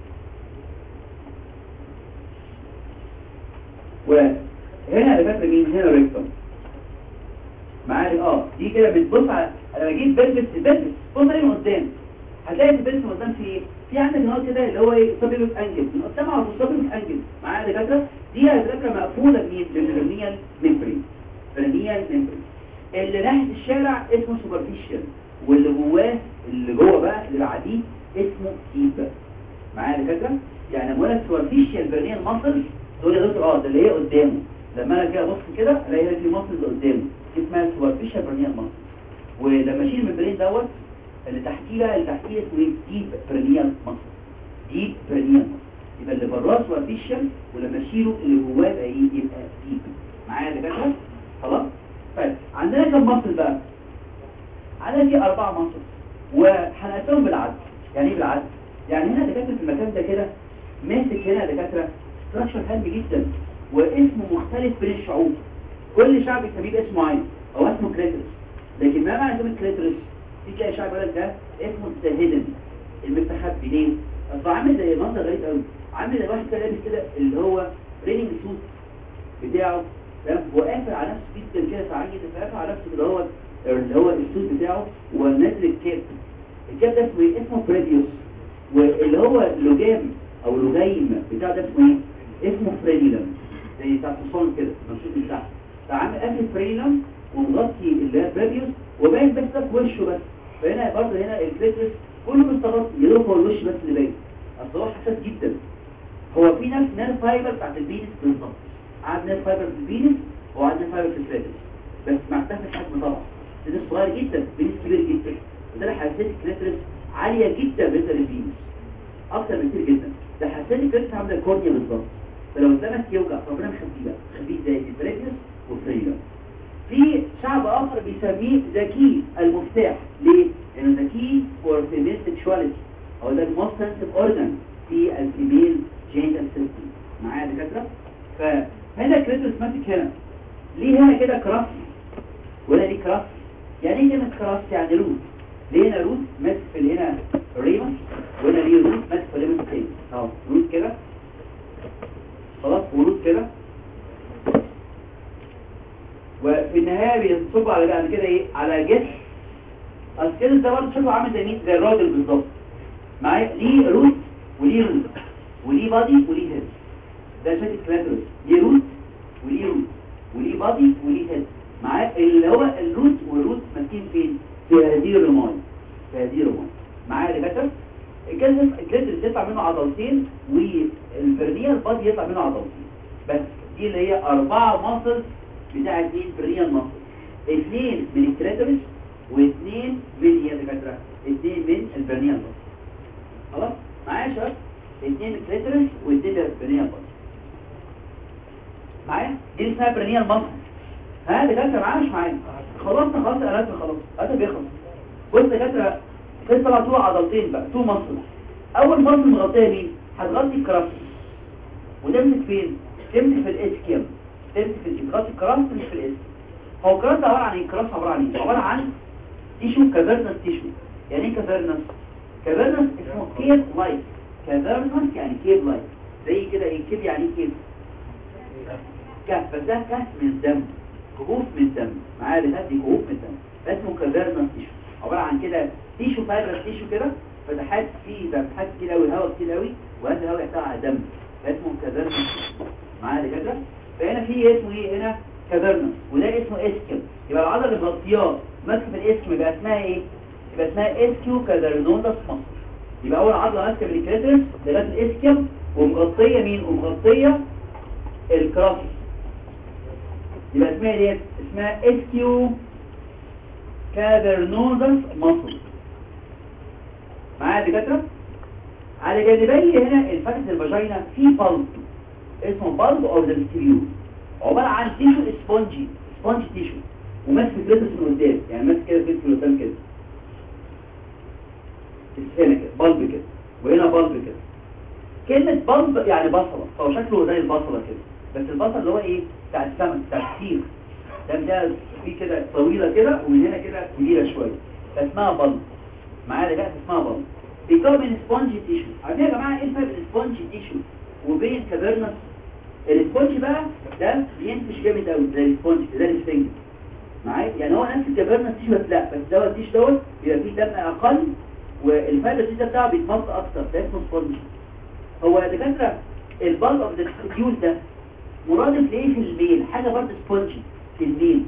وهنا اللي فاكر مين هنا ريكتم معايا اه دي كده بتبص على انا بجيب بلبس البلبس بص عليه من قدام هتلاقي البلبس من قدام في ايه في عندك هنا كده اللي هو ايه سبيل انجل من قدام على سبيل انجل معايا يا دكاتره دي يا دكاتره مقفوله بمين بالبرنيال ميمبرين برنيال ميمبرين اللي ناحيه الشارع اسمه سوبرفيشال واللي جواه اللي جوه بقى اللي بعديه اسمه ديب معايا يا دكاتره يعني بقول لك سوبرفيشال برنيال ماسل دول يا دكتور اه ده اللي هي قدامه لما انا كده ابص كده الاقي هنا في ماسل قدامه اسمها سوبرفيشال برنيال ماسل ولما اشيل الممبرين دوت اللي تحتيه بقى اللي تحتيه اسمه ايه ديب برنيال ماسل ديب برنيال ماسل يبقى اللي براه سوبرفيشال ولما اشيله اللي جواه يبقى ايه يبقى ديب معايا يا دكاتره خلاص طيب عندنا كم ماسل بقى عندنا في اربع ماسل وهنقسمهم بالعدد يعني ايه بالعدد يعني هنا دكاتره في المكان ده كده ماسك هنا دكاتره ستراكشر هام جدا واسمه مختلف بين الشعوب كل شعب يسميه باسم معين او اسمه كريترس لكن ما معنى كلمه كريترس في كده شعب يقول لك ده اسمه الساهدن المستخبي ليه اصل عامل زي منظر غريب قوي عامل زي واحد كده لابس كده اللي هو ريننج سوت بتاعه تمام وقافل على نفسه جدا كده ساعات كده قافل على نفسه اللي هو اللي هو السوت بتاعه ونازل الكاب الكاب ده اسمه ايه اسمه بريديوس واللي هو اللجام او اللجيم بتاع ده اسمه ايه اسمه فريديلم زي بتاع الصون كده المنشوط بتاعه فعامل قافل فريديلم ومغطي اللي هي بريديوس وباين بس ده في وشه بس فهنا برضه هنا الكريترس كله مستغطي يا دوب هو الوش بس اللي باين اصل هو حساس جدا هو في نفس نيرف فايبر بتاعت البينس بالظبط قعد نيرف فايبر في البينس وقعد نيرف فايبر في الكريترس بس مع اختلاف الحجم طبعا البينس صغير جدا البينس كبير جدا ده حساسيه الكليترس عاليه جدا بالنسبه للفينس اكتر بكتير جدا ده حساسيه الكليترس عامله الكورنيا بالظبط فلو اتلمس يوجع ربنا مخبيه بقى مخبيه ازاي البريكنس والفريجا في شعب اخر بيسميه ذكي المفتاح ليه؟ لانه ذكي فور فيميل سيكشواليتي او ده الموست سنسيف اورجان في الفيميل جينيتال سيستم معايا يا دكاتره فهنا كريترس ماسك هنا ليه هنا كده كراس ولا ليه كراس يعني ايه كلمه كراس يعني روت ليه هنا روت ماسك في هنا ريمس وهنا ليه روت ماسك في ريمس تاني اهو روت كده خلاص وروت كده وفي النهايه بينصب على بعد كده ايه على جسم السكيلز ده برضه شكله عامل زي مين زي الراجل بالظبط معايا ليه روت وليه روت وليه بادي وليه هيد ده شكل كلاتروس ليه روت وليه روت وليه بادي وليه هيد معايا اللي هو الروت والروت ماسكين فين في هذه الرماية في هذه الرماية معايا يا دكاتره الجلد الجلد يطلع منه عضلتين والفرنيال بادي يطلع منه عضلتين بس دي اللي هي أربعة ماسل بتاع اثنين فرنيال ماسل اثنين من الكلاترس واثنين من يا دكاتره اثنين من الفرنيال ماسل خلاص معايا يا شباب اثنين من الكلاترس واثنين من الفرنيال ماسل معايا دي اسمها فرنيال ماسل ها دكاتره معايا مش معايا خلصنا خلاص الالات خلاص الالات بيخلص بص دكاتره في طبعا تو عضلتين بقى تو مصل اول مصل مغطيه مين هتغطي الكراس وتمسك فين تمسك في الاسكيم تمسك في تغطي الكراس تمسك في الاسكيم هو الكراس عباره عن ايه الكراس عباره عن ايه عباره عن تيشو كافيرنس تيشو يعني ايه كافيرنس كافيرنس اسمه كيب لايك كافيرنس يعني كيب لايك زي كده ايه كيب يعني ايه كيب كهف بس ده كهف من الدم كهوف من الدم معايا بتهدي كهوف من الدم اسمه كافيرنس تيشو عباره عن كده تيشو فايبرس تيشو كده فتحات فيه فتحات كتير قوي هواء كتير قوي وهذا الهواء يحتوي على دم اسمه كافيرنس معايا كده فهنا في اسمه ايه هنا كافيرنس وده اسمه اسكيم يبقى العضله اللي مغطياه ماسكه في الاسكيم يبقى اسمها ايه يبقى اسمها اسكيو كافيرنوزس مصر يبقى اول عضله ماسكه في الكريترس لغايه الاسكيم ومغطيه مين ومغطيه الكراس يبقى اسمها ايه اسمها اسكيو كافرنوزس مصر معايا دكاتره على جانبي هنا الفتحة الفاجينا في بلب اسمه بلب او ذا عبارة عن تيشو اسبونجي سبونج تيشو وماسك كريتس من قدام يعني ماسك كده كريتس من قدام كده هنا كده بلب كده وهنا بلب كده كلمة بلب يعني بصلة فهو شكله زي البصلة كده بس البصل اللي هو ايه بتاع السمك بتاع السيخ ده ده في كده طويلة كده ومن هنا كده كبيرة شوية فاسمها بلب معايا ده اسمها بلب بيكون من سبونج تيشو عارفين يا جماعة ايه الفرق بين سبونج تيشو وبين كافيرنس السبونج بقى ده بينفش جامد قوي زي السبونج زي السفنج معايا يعني هو نفس الكافيرنس تيشو بس لا بس دوت التيشو دوت بيبقى فيه دم اقل والفايبر تيشو بتاعه بيتمط اكتر ده اسمه سبونج هو يا دكاتره البلب اوف ذا تيول ده مرادف لايه في الميل حاجه برضه سبونجي في الميل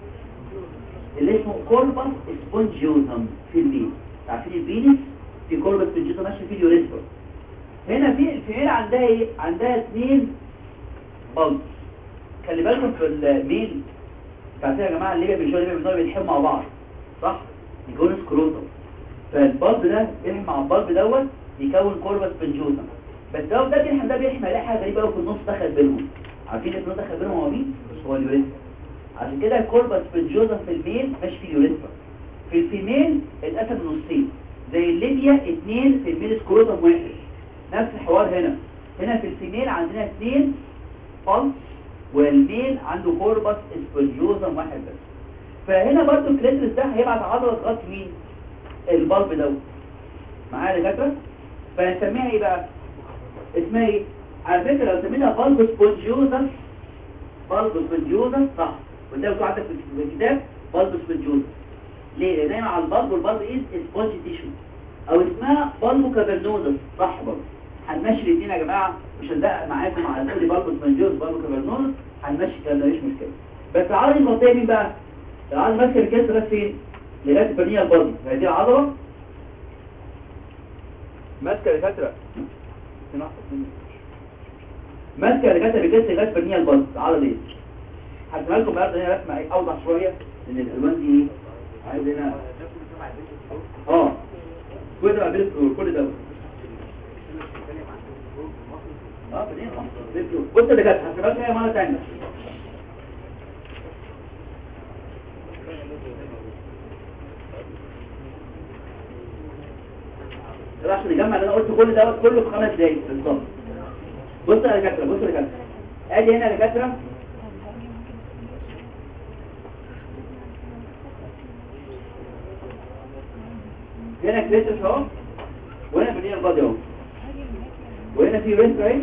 اللي اسمه كوربس سبونجيوزم في الميل عارفين الفينس في كوربس سبونجيوزم ماشي في اليوريثرا هنا في الفيميل عندها ايه عندها اثنين بلب خلي بالكم في الميل عارفين يا جماعه الليبيا بالجوه الليبيا بالجوه بيلحموا مع بعض صح يكون سكروتم فالبلب ده بيلحم مع البلب دوت يكون كوربس سبونجيوزم بس لو ده بيلحم ده بيلحم يلاقي حاجه غريبه قوي في النص دخل بينهم عارفين النص دخل بينهم هو مين هو اليوريثرا عشان كده الكوربس سبونجيوزم في الميل مش في اليوريثرا في الفيميل اتقسم نصين زي الليبيا اثنين في الميل سكروتم واحد نفس الحوار هنا هنا في الفيميل عندنا اثنين بلس والميل عنده كوربس سبونجيوزم واحد بس فهنا برضو الكليترس ده هيبعت عضله تغطي مين البلب دوت معايا يا دكاتره فهنسميها ايه بقى اسمها ايه على فكره لو سميناها بلب سبونجيوزم بلب سبونجيوزم صح وانت بتقول عندك في الكتاب بلب سبونجيوزم ليه لان هي مع البلب والبلب ايه سبونج تيشو او اسمها بلب كافرنوزم صح برضه هنمشي الاثنين يا جماعه مش هندقق معاكم على كل بلب سبونجيوزم بلب كافرنوزم هنمشي الكلام ده مش مشكله بس العضله المغطيه مين بقى العضله ماسكه الجسم ده فين لغايه البنيه البلبي هذه العضله ماسكه الفتره ماسكه لغايه الجسم لغايه البنيه البلبي العضله دي هرسمها لكم النهارده هنا رسمه ايه اوضح شويه ان الالوان دي ايه عايز هنا اه كل ده عملت كل ده اه بدين بص اللي كانت هسيبها هي مره ثانيه ده عشان نجمع اللي انا قلت كل دوت كله في خمس دقايق بالظبط بص يا دكاتره بص يا دكاتره ادي هنا يا دكاتره هنا كريتس اهو وهنا بنيه البادي اهو وهنا في ريست اهي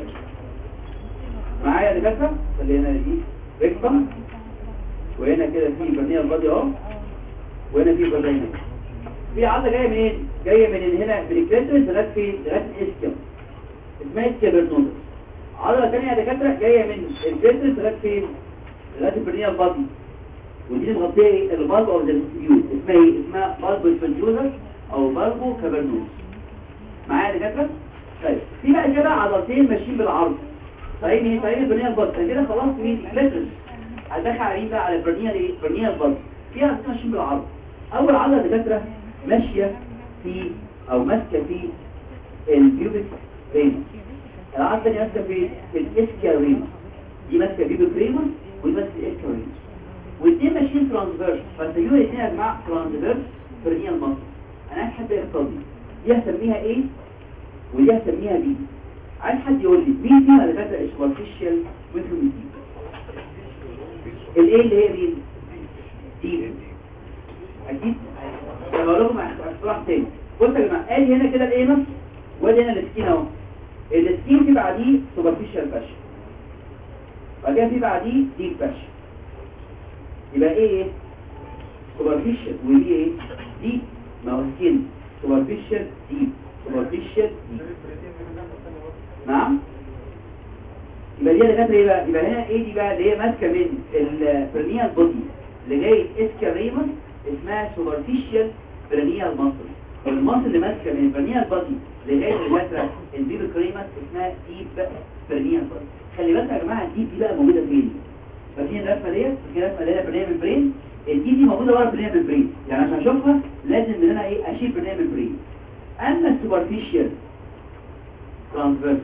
معايا يا دكاتره اللي هنا دي ريكتم وهنا كده في بنيه البادي اهو وهنا في فاجينا في عضله جايه منين جايه من هنا من الكريتس لغايه فين لغايه الاسكيوم اسمها اسكيابرنوزس عضله ثانيه يا دكاتره جايه من الكريتس لغايه فين لغايه البنيه البادي ودي اللي مغطيه ايه البالب اوف ذا ديسبيوت اسمها ايه اسمها بالب سبنجوزس او بالبو كابرنوز معايا يا دكاتره طيب في بقى كده عضلتين ماشيين بالعرض طيب ايه طيب البرنيه البط انا كده خلاص مين كليترس هدخل عليه بقى على البرنيه ايه البرنيه البط في عضلتين ماشيين بالعرض اول عضله يا دكاتره ماشيه في او ماسكه في البيوبيك ريموس العضله الثانيه ماسكه في في الاسكيا ريموس دي ماسكه بيوبيك ريموس ودي ماسكه الاسكيا ريموس والاثنين ماشيين ترانسفيرس فالتجربه الاثنين يا جماعه ترانسفيرس برنيه المصل انا عايز حد يختار دي دي هسميها ايه ودي هسميها بي عايز حد يقول لي مين فيها اللي فاتت السوبرفيشال وينفلوم دي الايه اللي هي مين دي اكيد بقول لكم اختراع تاني بصوا يا جماعه ادي هنا كده الانس وادي هنا السكين اهو السكين في بعديه سوبرفيشال فاشن بعد كده في بعديه ديب فاشن يبقى ايه سوبرفيشال ودي ايه دي ما هو سكين سوبرفيشال ديب سوبرفيشال ديب نعم يبقى دي اللي كانت ايه بقى يبقى هنا ايه دي بقى اللي هي ماسكه من البرنيال بودي اللي جاي اسكاريمس اسمها سوبرفيشال برنيال ماسل والماسل اللي ماسكه من البرنيال بودي اللي جاي للجسر البيبي كريمس اسمها ديب برنيال بودي خلي بالك يا جماعه الديب دي بقى موجوده فين فاكرين الرسمه ديت فاكرين الرسمه اللي هي برنيال ممبرين الدي دي موجوده ورا برنيال ممبرين يعني عشان اشوفها لازم ان انا ايه اشيل برنيال ممبرين اما السوبرفيشال ترانسفيرس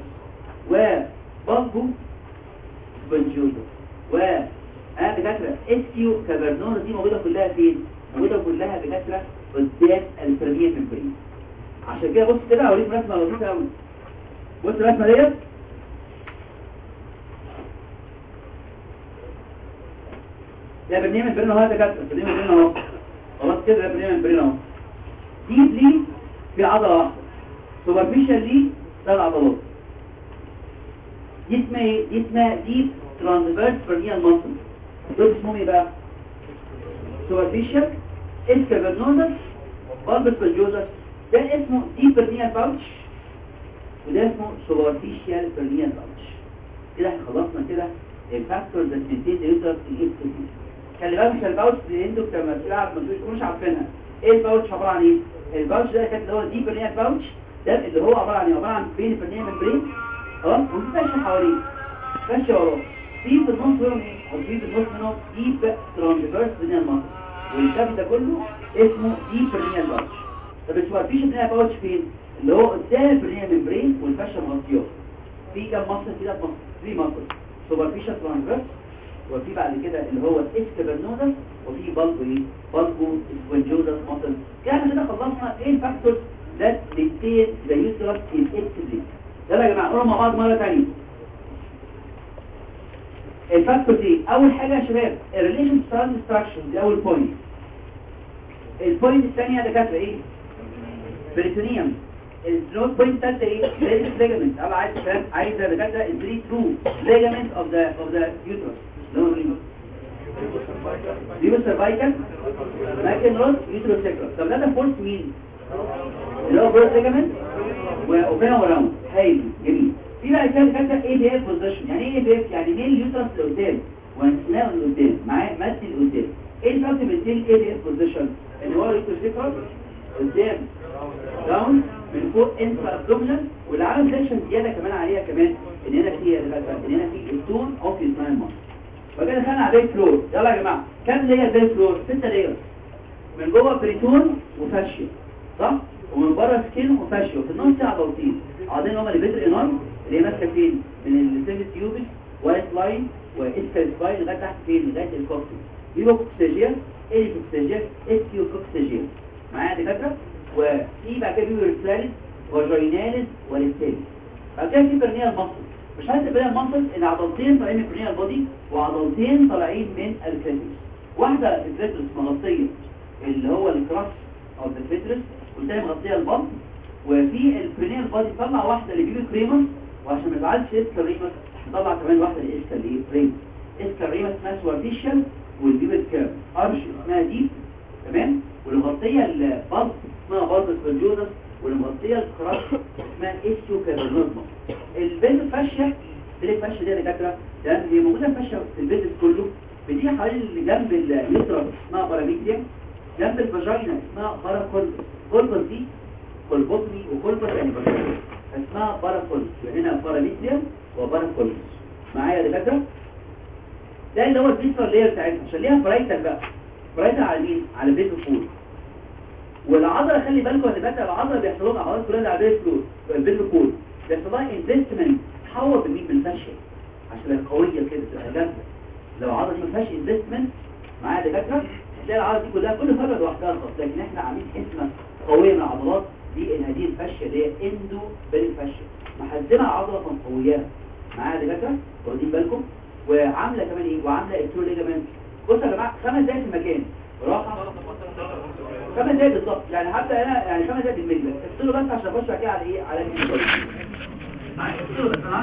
وبالبو سبنجوزا و انا دكاتره اسكيو كابرنور دي موجوده كلها فين موجوده كلها دكاتره قدام البرنيال ممبرين عشان كده بص كده هوريك رسمه لطيفه قوي بص الرسمه ديت ده برنامج برين اهو دكاتره برنامج برين اهو خلاص كده ده برنامج برين اهو ديب لي في عضله واحده سوبرفيشال لي ثلاث عضلات دي اسمها ايه دي اسمها ديب ترانسفيرس برنيال ماسل دول اسمهم ايه بقى سوبرفيشال اسكافرنوزس بالبس بلجوزس ده اسمه ديب برنيال باوتش وده اسمه سوبرفيشال برنيال باوتش كده احنا خلصنا كده الفاكتورز that maintain the uterus in its position خلي بالك عشان الباوتش اللي انتوا لما بتلعب ما تكونوش عارفينها ايه الباوتش عباره عن ايه الباوتش ده كان اللي هو دي برنيال باوتش ده اللي هو عباره عن ايه عباره عن بين البرنيال ممبرين خلاص وفي فاشة حواليه فاشة وراه في في النص منهم ايه او في في النص منهم ديب ترانسفيرس برنيال ماسل والكاب ده كله اسمه ديب برنيال باوتش طب السوبرفيشال برنيال باوتش فين اللي هو قدام البرنيال ممبرين والفاشة مغطياه في كام مصر كده مصر 3 مصر سوبرفيشال ترانسفيرس وفي بعد كده اللي هو اسكابرنوزس وفي بالبو ايه بالبو سبنجوزس مصل يعني كده خلصنا ايه الفاكتورز ذات maintain the uterus in its place يلا يا جماعه نقول مع بعض مره ثانيه الفاكتور دي اول حاجه يا شباب الريليشن ترانزستراكشن دي اول بوينت البوينت الثانيه يا دكاتره ايه بريتونيوم النوت بوينت الثالثه ايه ريليشن ليجامنت انا عايز فاهم عايز يا دكاتره البري ترو ليجامنت اوف ذا اوف ذا يوترس اللي هو مين دي سيرفايكال ماكن روز يوترس سيكرا طب ده فورس مين اللي هو بروس ليجامنت واوبنا وراوند هايل جميل في بقى كده كده ايه بي اف بوزيشن يعني ايه بي اف يعني مين اليوترس لقدام وانسناه لقدام معاه مد لقدام ايه الفرق بين الايه بي اف بوزيشن اللي هو اليوترس سيكرا قدام داون من فوق انترا ابدومينال واللي عامل سيكشن زياده كمان عليها كمان ان هنا في ان هنا في التون اوف السمايل ماسل فكده دخلنا على البيت فلور يلا يا جماعه كام لير بيت فلور ستة لير من جوه بريتون وفاشيا صح ومن بره سكين وفاشيو في النص في عضلتين عضلين هما اللي بيتر انار اللي هي ماسكه فين من السيفت تيوبس وايت لاين واسكال سباين لغايه تحت فين لغايه الكوكسي بيبقى كوكسيجيا ايه كوكسيجيا اسكيو كوكسيجيا معايا يا دكاتره وفي بعد كده بيبقى ريفلاليس وجايناليس وليستاليس بعد كده في برنيال مصل مش عايز البرنيال مصل ان عضلتين طالعين من البرنيال بودي وعضلتين طالعين من الكريتوس واحده الكريتوس مغطيه اللي هو الكراس او الفيترس والتاني مغطيه البطن وفي البرينيال بادي طلع واحده اللي بيبي كريمس وعشان ما يزعلش اسكال ريمس طلع كمان واحده لاسكال ايه ريمس اسكال ريمس اسمها سوارفيشال والبيبي كيرف ارش اسمها ديب تمام واللي مغطيه البطن اسمها بارتس فالجودس واللي مغطيه الكراس اسمها اسيو كابرنوزما البيت الفاشيه البيت الفاشيه دي يا دكاتره تمام هي موجوده فاشيه في البيت كله بتيجي حوالين اللي جنب اليوترس اسمها باراميديا جنب الفاجينا اسمها باراكول كولبس دي كولبوتمي وكولبس يعني فاجينا اسمها باراكول يعني هنا باراميديا وباراكولبس معايا يا دكاتره ده اللي هو الفيستر لير بتاعتها عشان ليها برايتال بقى برايتال على مين على البيت الفول والعضله خلي بالكم يا دكاتره العضله بيحصل لها عضلات كلها اللي على البيت الفول البيت الفول بيحصل لها انفستمنت تحول بمين بالفاشيه عشان تبقى قويه كده تبقى جامده لو العضله دي ما فيهاش انفستمنت معايا يا دكاتره تلاقي العضله دي كلها كل فرد لوحدها خالص لكن احنا عاملين حزمه قويه من العضلات دي ان هذه الفاشيه اللي هي اندو بالفاشيه محزمه العضله فمقوياها معايا يا دكاتره واخدين بالكم وعامله كمان ايه وعامله الترو ليجامنت بصوا يا جماعه خمس دقايق في المكان راحه خمس دقايق بالظبط يعني حتى انا يعني خمس دقايق بالمجلس افصلوا بس عشان اخش بعد كده على ايه على الانسولين معايا افصلوا بس أنا